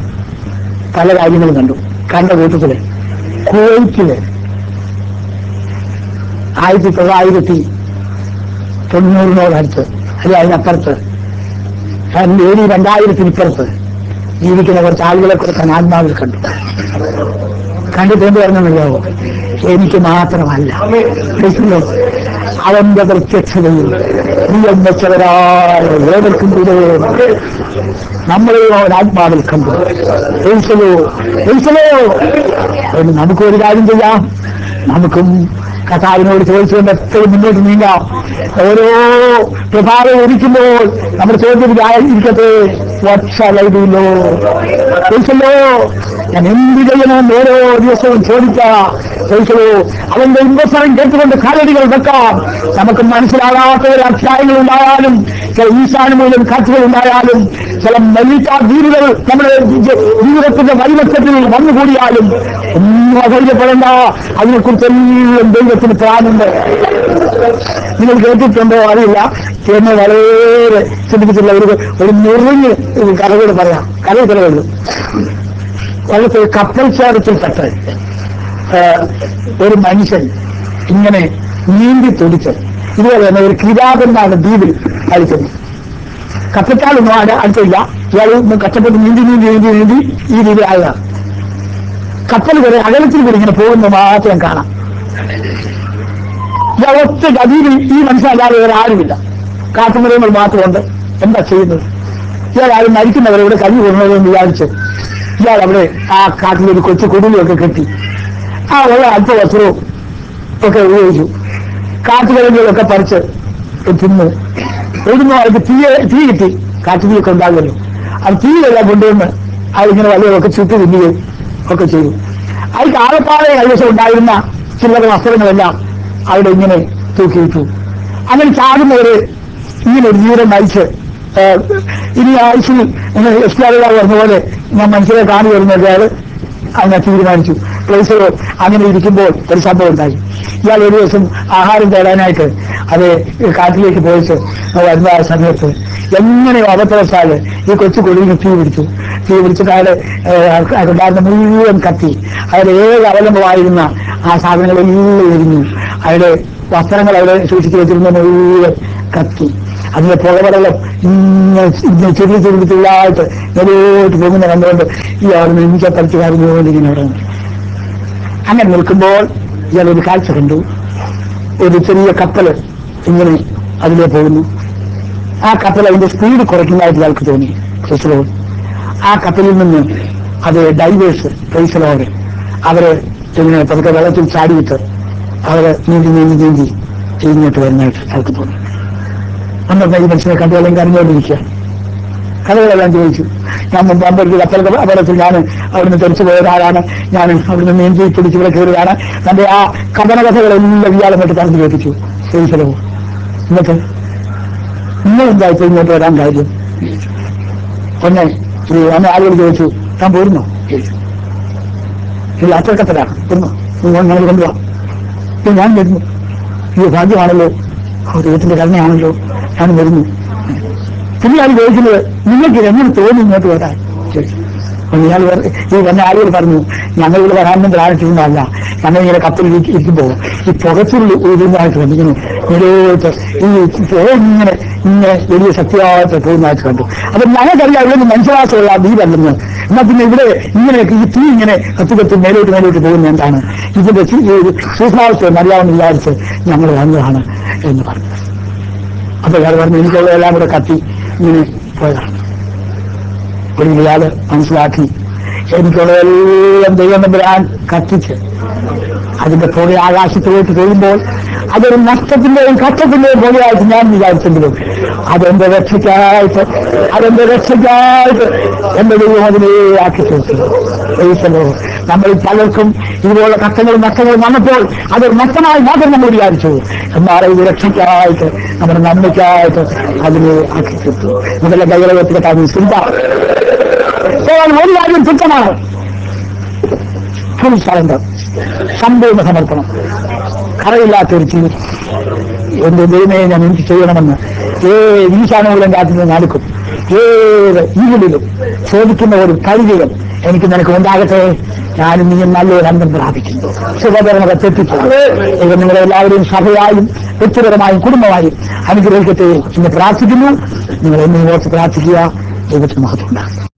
പല കാര്യങ്ങളും കണ്ടു കണ്ട കൂട്ടത്തില് കുവൈറ്റില് ആയിരത്തി തൊള്ളായിരത്തി തൊണ്ണൂറിനോടടുത്ത് അല്ലെ അതിനപ്പുറത്ത് ഏഴ് രണ്ടായിരത്തിന് ഇപ്പുറത്ത് ജീവിക്കുന്ന കുറച്ച് ആളുകളെ കുറിച്ച് ഞാൻ ആത്മാവിൽ കണ്ടു കണ്ടിട്ട് എന്ത് പറഞ്ഞറിയാവോ എനിക്ക് മാത്രമല്ല ക്രിസ്തു അവന്റെ പ്രത്യക്ഷതയിൽ നീ വെച്ചവരായ ഏവർക്കും കൂടെ നമ്മളെ അവൻ ആത്മാവിൽ കണ്ടു എഴുസലോ എഴുസലോ എന്ന് നമുക്കൊരു കാര്യം ചെയ്യാം നമുക്കും കഥാവിനോട് ചോദിച്ചുകൊണ്ട് എപ്പോഴും മുന്നോട്ട് നീങ്ങാം ഓരോ പ്രഭാതം ഒരിക്കുമ്പോൾ നമ്മുടെ ചോദ്യം ഇരിക്കട്ടെ വക്ഷലോ ചോദിച്ചല്ലോ ഞാൻ എന്ത് ചെയ്യണമെന്ന് ഓരോ ദിവസവും ചോദിക്കാം ചോദിച്ചല്ലോ അവന്റെ ഇൻവെസ്റ്ററും കേട്ടുകൊണ്ട് കാലടികൾ വെക്കാം നമുക്ക് മനസ്സിലാകാത്ത ഒരു അധ്യായങ്ങൾ ഉണ്ടായാലും ചില ഈശാനുമൂലം കാറ്റുകൾ ഉണ്ടായാലും ചില മല്ലിക്കാ ദ്വീപുകൾ നമ്മുടെ ജ- ജീവിതത്തിന്റെ വൈവക്കത്തിൽ വന്നുകൂടിയാലും ഒന്നും അധൈര്യപ്പെടേണ്ട അതിനെക്കുറിച്ചെല്ലാം ദൈവത്തിന് പ്ലാനുണ്ട് നിങ്ങൾ കേട്ടിട്ടുണ്ടോ അറിയില്ല എന്നെ വളരെ ചിന്തിച്ചിട്ടുള്ള ഒരു ഒരു നുറുങ്ങ് കഥകൾ പറയാം കഥ കഥകളുള്ളൂ വളരെ കപ്പൽ ചേർത്തിൽപ്പെട്ട് ഒരു മനുഷ്യൻ ഇങ്ങനെ നീന്തി തുടിച്ച് ഇതുപോലെ തന്നെ ഒരു കിരാതനാണ് ദ്വീപിൽ കളിക്കുന്നത് കപ്പൽക്കാരൊന്നും ആടെ അടുത്തില്ല ഇയാൾ കഷ്ടപ്പെട്ട് നീന്തി നീന്തി നീന്തി നീന്തി ഈ രീതിയിൽ ആയതാണ് കപ്പൽ വരെ അകലത്തിൽ കൂടി ഇങ്ങനെ പോകുന്നത് മാത്രം കാണാം ഇയാൾ ഒറ്റ ഗതിയിൽ ഈ മനുഷ്യനല്ലാതെ വേറെ ആരുമില്ല കാട്ടുമൃഗങ്ങൾ മാത്രമുണ്ട് എന്താ ചെയ്യുന്നത് ഇയാൾ ആരും മരിക്കുന്നവരെ ഇവിടെ കഞ്ഞി കൊണ്ടുവരുമെന്ന് വിചാരിച്ച് ഇയാൾ അവിടെ ആ കാട്ടിലൊരു കൊച്ചു കുടിലൊക്കെ കെട്ടി ആ ഉള്ള അല്പ വസ്ത്രവും ഒക്കെ ഉപയോഗിച്ചു കാട്ടുകിഴങ്ങുകളൊക്കെ പറിച്ച് തിന്നു എഴുതുന്നു അവർക്ക് തീ തീ കിട്ടി കാട്ടുതീയൊക്കെ ഉണ്ടാകുമല്ലോ അത് തീയെല്ലാം കൊണ്ടുവന്ന് അതിങ്ങനെ വല്ലതൊക്കെ ചുറ്റി തിന്നുകയും ഒക്കെ ചെയ്തു അതിൽ ആകപ്പാടെ കൈവശം ഉണ്ടായിരുന്ന ചില്ലറ വസ്ത്രങ്ങളെല്ലാം അവിടെ ഇങ്ങനെ തൂക്കിയിട്ടു അങ്ങനെ ചാടുന്നവര് ഇങ്ങനെ ഒരു ജീവിതം നയിച്ച് ഏഹ്, ഇനി ആയുഷിൽ എസ്റ്റാറുകാർ പറഞ്ഞ പോലെ ഞാൻ മനുഷ്യരെ കാണി വരുന്നൊക്കെയാണ് അങ്ങനെ തീരുമാനിച്ചു പ്ലേസറോ അങ്ങനെ ഇരിക്കുമ്പോൾ ഒരു സംഭവം ഉണ്ടായി ഇയാൾ ഒരു ദിവസം ആഹാരം തേടാനായിട്ട് അത് കാട്ടിലേക്ക് പോയിട്ട് വരുന്ന ആ സമയത്ത് എങ്ങനെയോ അബദ്ധവശാല് ഈ കൊച്ചു കൊടിയിൽ തീ പിടിച്ചു തീ പിടിച്ചിട്ട് അയാള് ഉണ്ടായിരുന്ന മുഴുവൻ കത്തി അയാൾ ഏത് അവലംബമായിരുന്ന ആ സാധനങ്ങളെല്ലാം എരിഞ്ഞു അയാളുടെ വസ്ത്രങ്ങൾ അവിടെ സൂക്ഷിച്ചു വെച്ചിരുന്ന മുഴുവൻ കത്തി അതിന്റെ പുകപടലം ഇങ്ങനെ ഇങ്ങനെ ചെറിയ ചെറിയ ചെറുതായിട്ട് നിലയോട്ട് പോകുന്ന കണ്ടുകൊണ്ട് ഈ അവിടെ ഇഞ്ച പഠിച്ച് കാര്യങ്ങളുകൊണ്ട് ഇങ്ങനെ അവിടെ നിന്നു. അങ്ങനെ നിൽക്കുമ്പോൾ ഇയാൾ ഒരു കാഴ്ച കണ്ടു ഒരു ചെറിയ കപ്പൽ ഇങ്ങനെ അതിലേ പോകുന്നു ആ കപ്പൽ അതിന്റെ സ്പീഡ് കുറയ്ക്കുന്നതായിട്ട് ഇയാൾക്ക് തോന്നി ക്രിസ്തുലോ ആ കപ്പലിൽ നിന്ന് അത് ഡൈവേഴ്സ് ക്രൈസ്തലോര് അവര് ഇങ്ങനെ പതുക്കെ വെള്ളത്തിൽ ചാടിയിട്ട് അവര് നീന്തി നീന്തി നീന്തി ഇങ്ങോട്ട് വരുന്നതായിട്ട് അയാൾക്ക് തോന്നി അന്നത്തെ ഈ മനുഷ്യനെ കണ്ടുകളും കരഞ്ഞുകൊണ്ടിരിക്കുക കഥകളെല്ലാം ചോദിച്ചു ഞാൻ മുമ്പ് അമ്പൊരു കപ്പൽ അപകടത്തിൽ ഞാൻ അവിടുന്ന് തെറിച്ചു പോയ ഒരാളാണ് ഞാൻ അവിടുന്ന് നീന്തി പിടിച്ച് ഇവിടെ കയറിയതാണ് തന്റെ ആ കഥന കഥകളെല്ലാം ഇയാളെ കൊണ്ട് പറഞ്ഞു കേൾപ്പിച്ചു ശരിശലവും എന്നിട്ട് നിങ്ങൾ എന്താ ഇപ്പൊ ഇങ്ങോട്ട് വരാൻ കാര്യം ഒന്ന് ഈ അന്ന് ആളുകൾ ചോദിച്ചു താൻ പോരുന്നോ ചോദിച്ചു ഇല്ല അത്രക്കത്തലാണ് പോരുന്നോ നിങ്ങൾ കൊണ്ടുപോവാ ഇപ്പൊ ഞാൻ വരുന്നു ഈ ഭാഗ്യമാണല്ലോ ഓ, ദൈവത്തിന്റെ കരുണയാണല്ലോ ഞാൻ വരുന്നു പിന്നെ അത് ചോദിക്കുന്നത് നിങ്ങൾക്ക് എങ്ങനെ തോന്നി ഇങ്ങോട്ട് വരാൻ ചോദിച്ചു അപ്പൊ ഇയാൾ പറ- ഈ വന്ന ആളുകൾ പറഞ്ഞു ഞങ്ങൾ ഇവിടെ വരാനൊന്നും പ്രാർത്ഥിക്കുന്നതല്ല ഞങ്ങൾ ഇങ്ങനെ കപ്പലിൽ ഇരിക്ക- ഇരിക്കുമ്പോൾ ഈ പുകച്ചുള്ളി ഒഴുകുന്നതായിട്ട് കണ്ടു ഇങ്ങനെ നിലവിട്ട് ഈ പുക ഇങ്ങനെ ഇങ്ങനെ വലിയ ശക്തിയായിട്ട് പോകുന്നതായിട്ട് കണ്ടു അപ്പൊ ഞങ്ങൾക്കറിയാം ഇവിടെ നിന്ന് മനുഷ്യവാസമുള്ള ആ ദ്വീപല്ലെന്ന് എന്നാ പിന്നെ ഇവിടെ ഇങ്ങനെ ഈ തീ ഇങ്ങനെ കത്തി കത്തി മേലോട്ട് മേലോട്ട് പോകുന്ന എന്താണ് ഇതിന്റെ സൂ- ഈ സൂക്ഷ്മാവസ്ഥ അറിയാമെന്ന് വിചാരിച്ച് ഞങ്ങൾ വന്നതാണ് എന്ന് പറഞ്ഞു അപ്പൊ ഇയാൾ പറഞ്ഞു എനിക്കുള്ളതെല്ലാം കൂടെ കത്തി ഇങ്ങനെ പോയതാണ് ഒരു ഇയാള് മനസ്സിലാക്കി എനിക്കുള്ളതെല്ലാം ദൈവം തമ്പുരാൻ കത്തിച്ച് അതിന്റെ പുക ആകാശത്തിലേക്ക് പോകുമ്പോൾ അതൊരു നഷ്ടത്തിന്റെയും കഷ്ടത്തിന്റെയും പുകയായിട്ട് ഞാൻ വിചാരിച്ചെങ്കിലും അതെന്റെ രക്ഷയ്ക്കായിട്ട് അതെന്റെ രക്ഷയ്ക്കായിട്ട് എന്റെ ദൈവം അതിനെ ആക്കി തീർത്തു ദൈവത്തിലോ നമ്മൾ പലർക്കും ഇതുപോലുള്ള കഷ്ടങ്ങളും നഷ്ടങ്ങളും വന്നപ്പോൾ അതൊരു നഷ്ടമായി മാത്രം നമ്മൾ വിചാരിച്ചു എന്നാൽ ഇത് രക്ഷയ്ക്കായിട്ട് നമ്മുടെ നന്മയ്ക്കായിട്ട് അതിനെ ആക്കി തീർത്തു നമ്മുടെ കൈകളെ കാര്യം ചിന്ത എന്നാൽ ഒരു കാര്യം തുച്ഛമാണ് ഫുൾ സറണ്ടർ സമ്പൂർണ്ണ സമർപ്പണം കറയില്ലാത്തൊരു ജീവിതം എന്റെ ദൈവമേ ഞാൻ എനിക്ക് ചെയ്യണമെന്ന് ഏത് ഈശാനൂലം കാത്തുനിന്ന് നടക്കും ഏത് ഈവിലും ചോദിക്കുന്ന ഒരു പരിചയം എനിക്ക് നിനക്ക് ഉണ്ടാകട്ടെ ഞാനും നീയും നല്ലൊരു അന്തം പ്രാപിക്കുന്നു ശുഭകരണത്തെ തെറ്റിച്ചു ദൈവം നിങ്ങളെ എല്ലാവരെയും സഭയായും വ്യക്തിപരമായും കുടുംബമായും അനുഗ്രഹിക്കട്ടെ എന്ന് പ്രാർത്ഥിക്കുന്നു നിങ്ങൾ എന്നെ ഓർത്ത് പ്രാർത്ഥിക്കുക ദൈവത്തിന് മഹത്വം ഉണ്ടാകും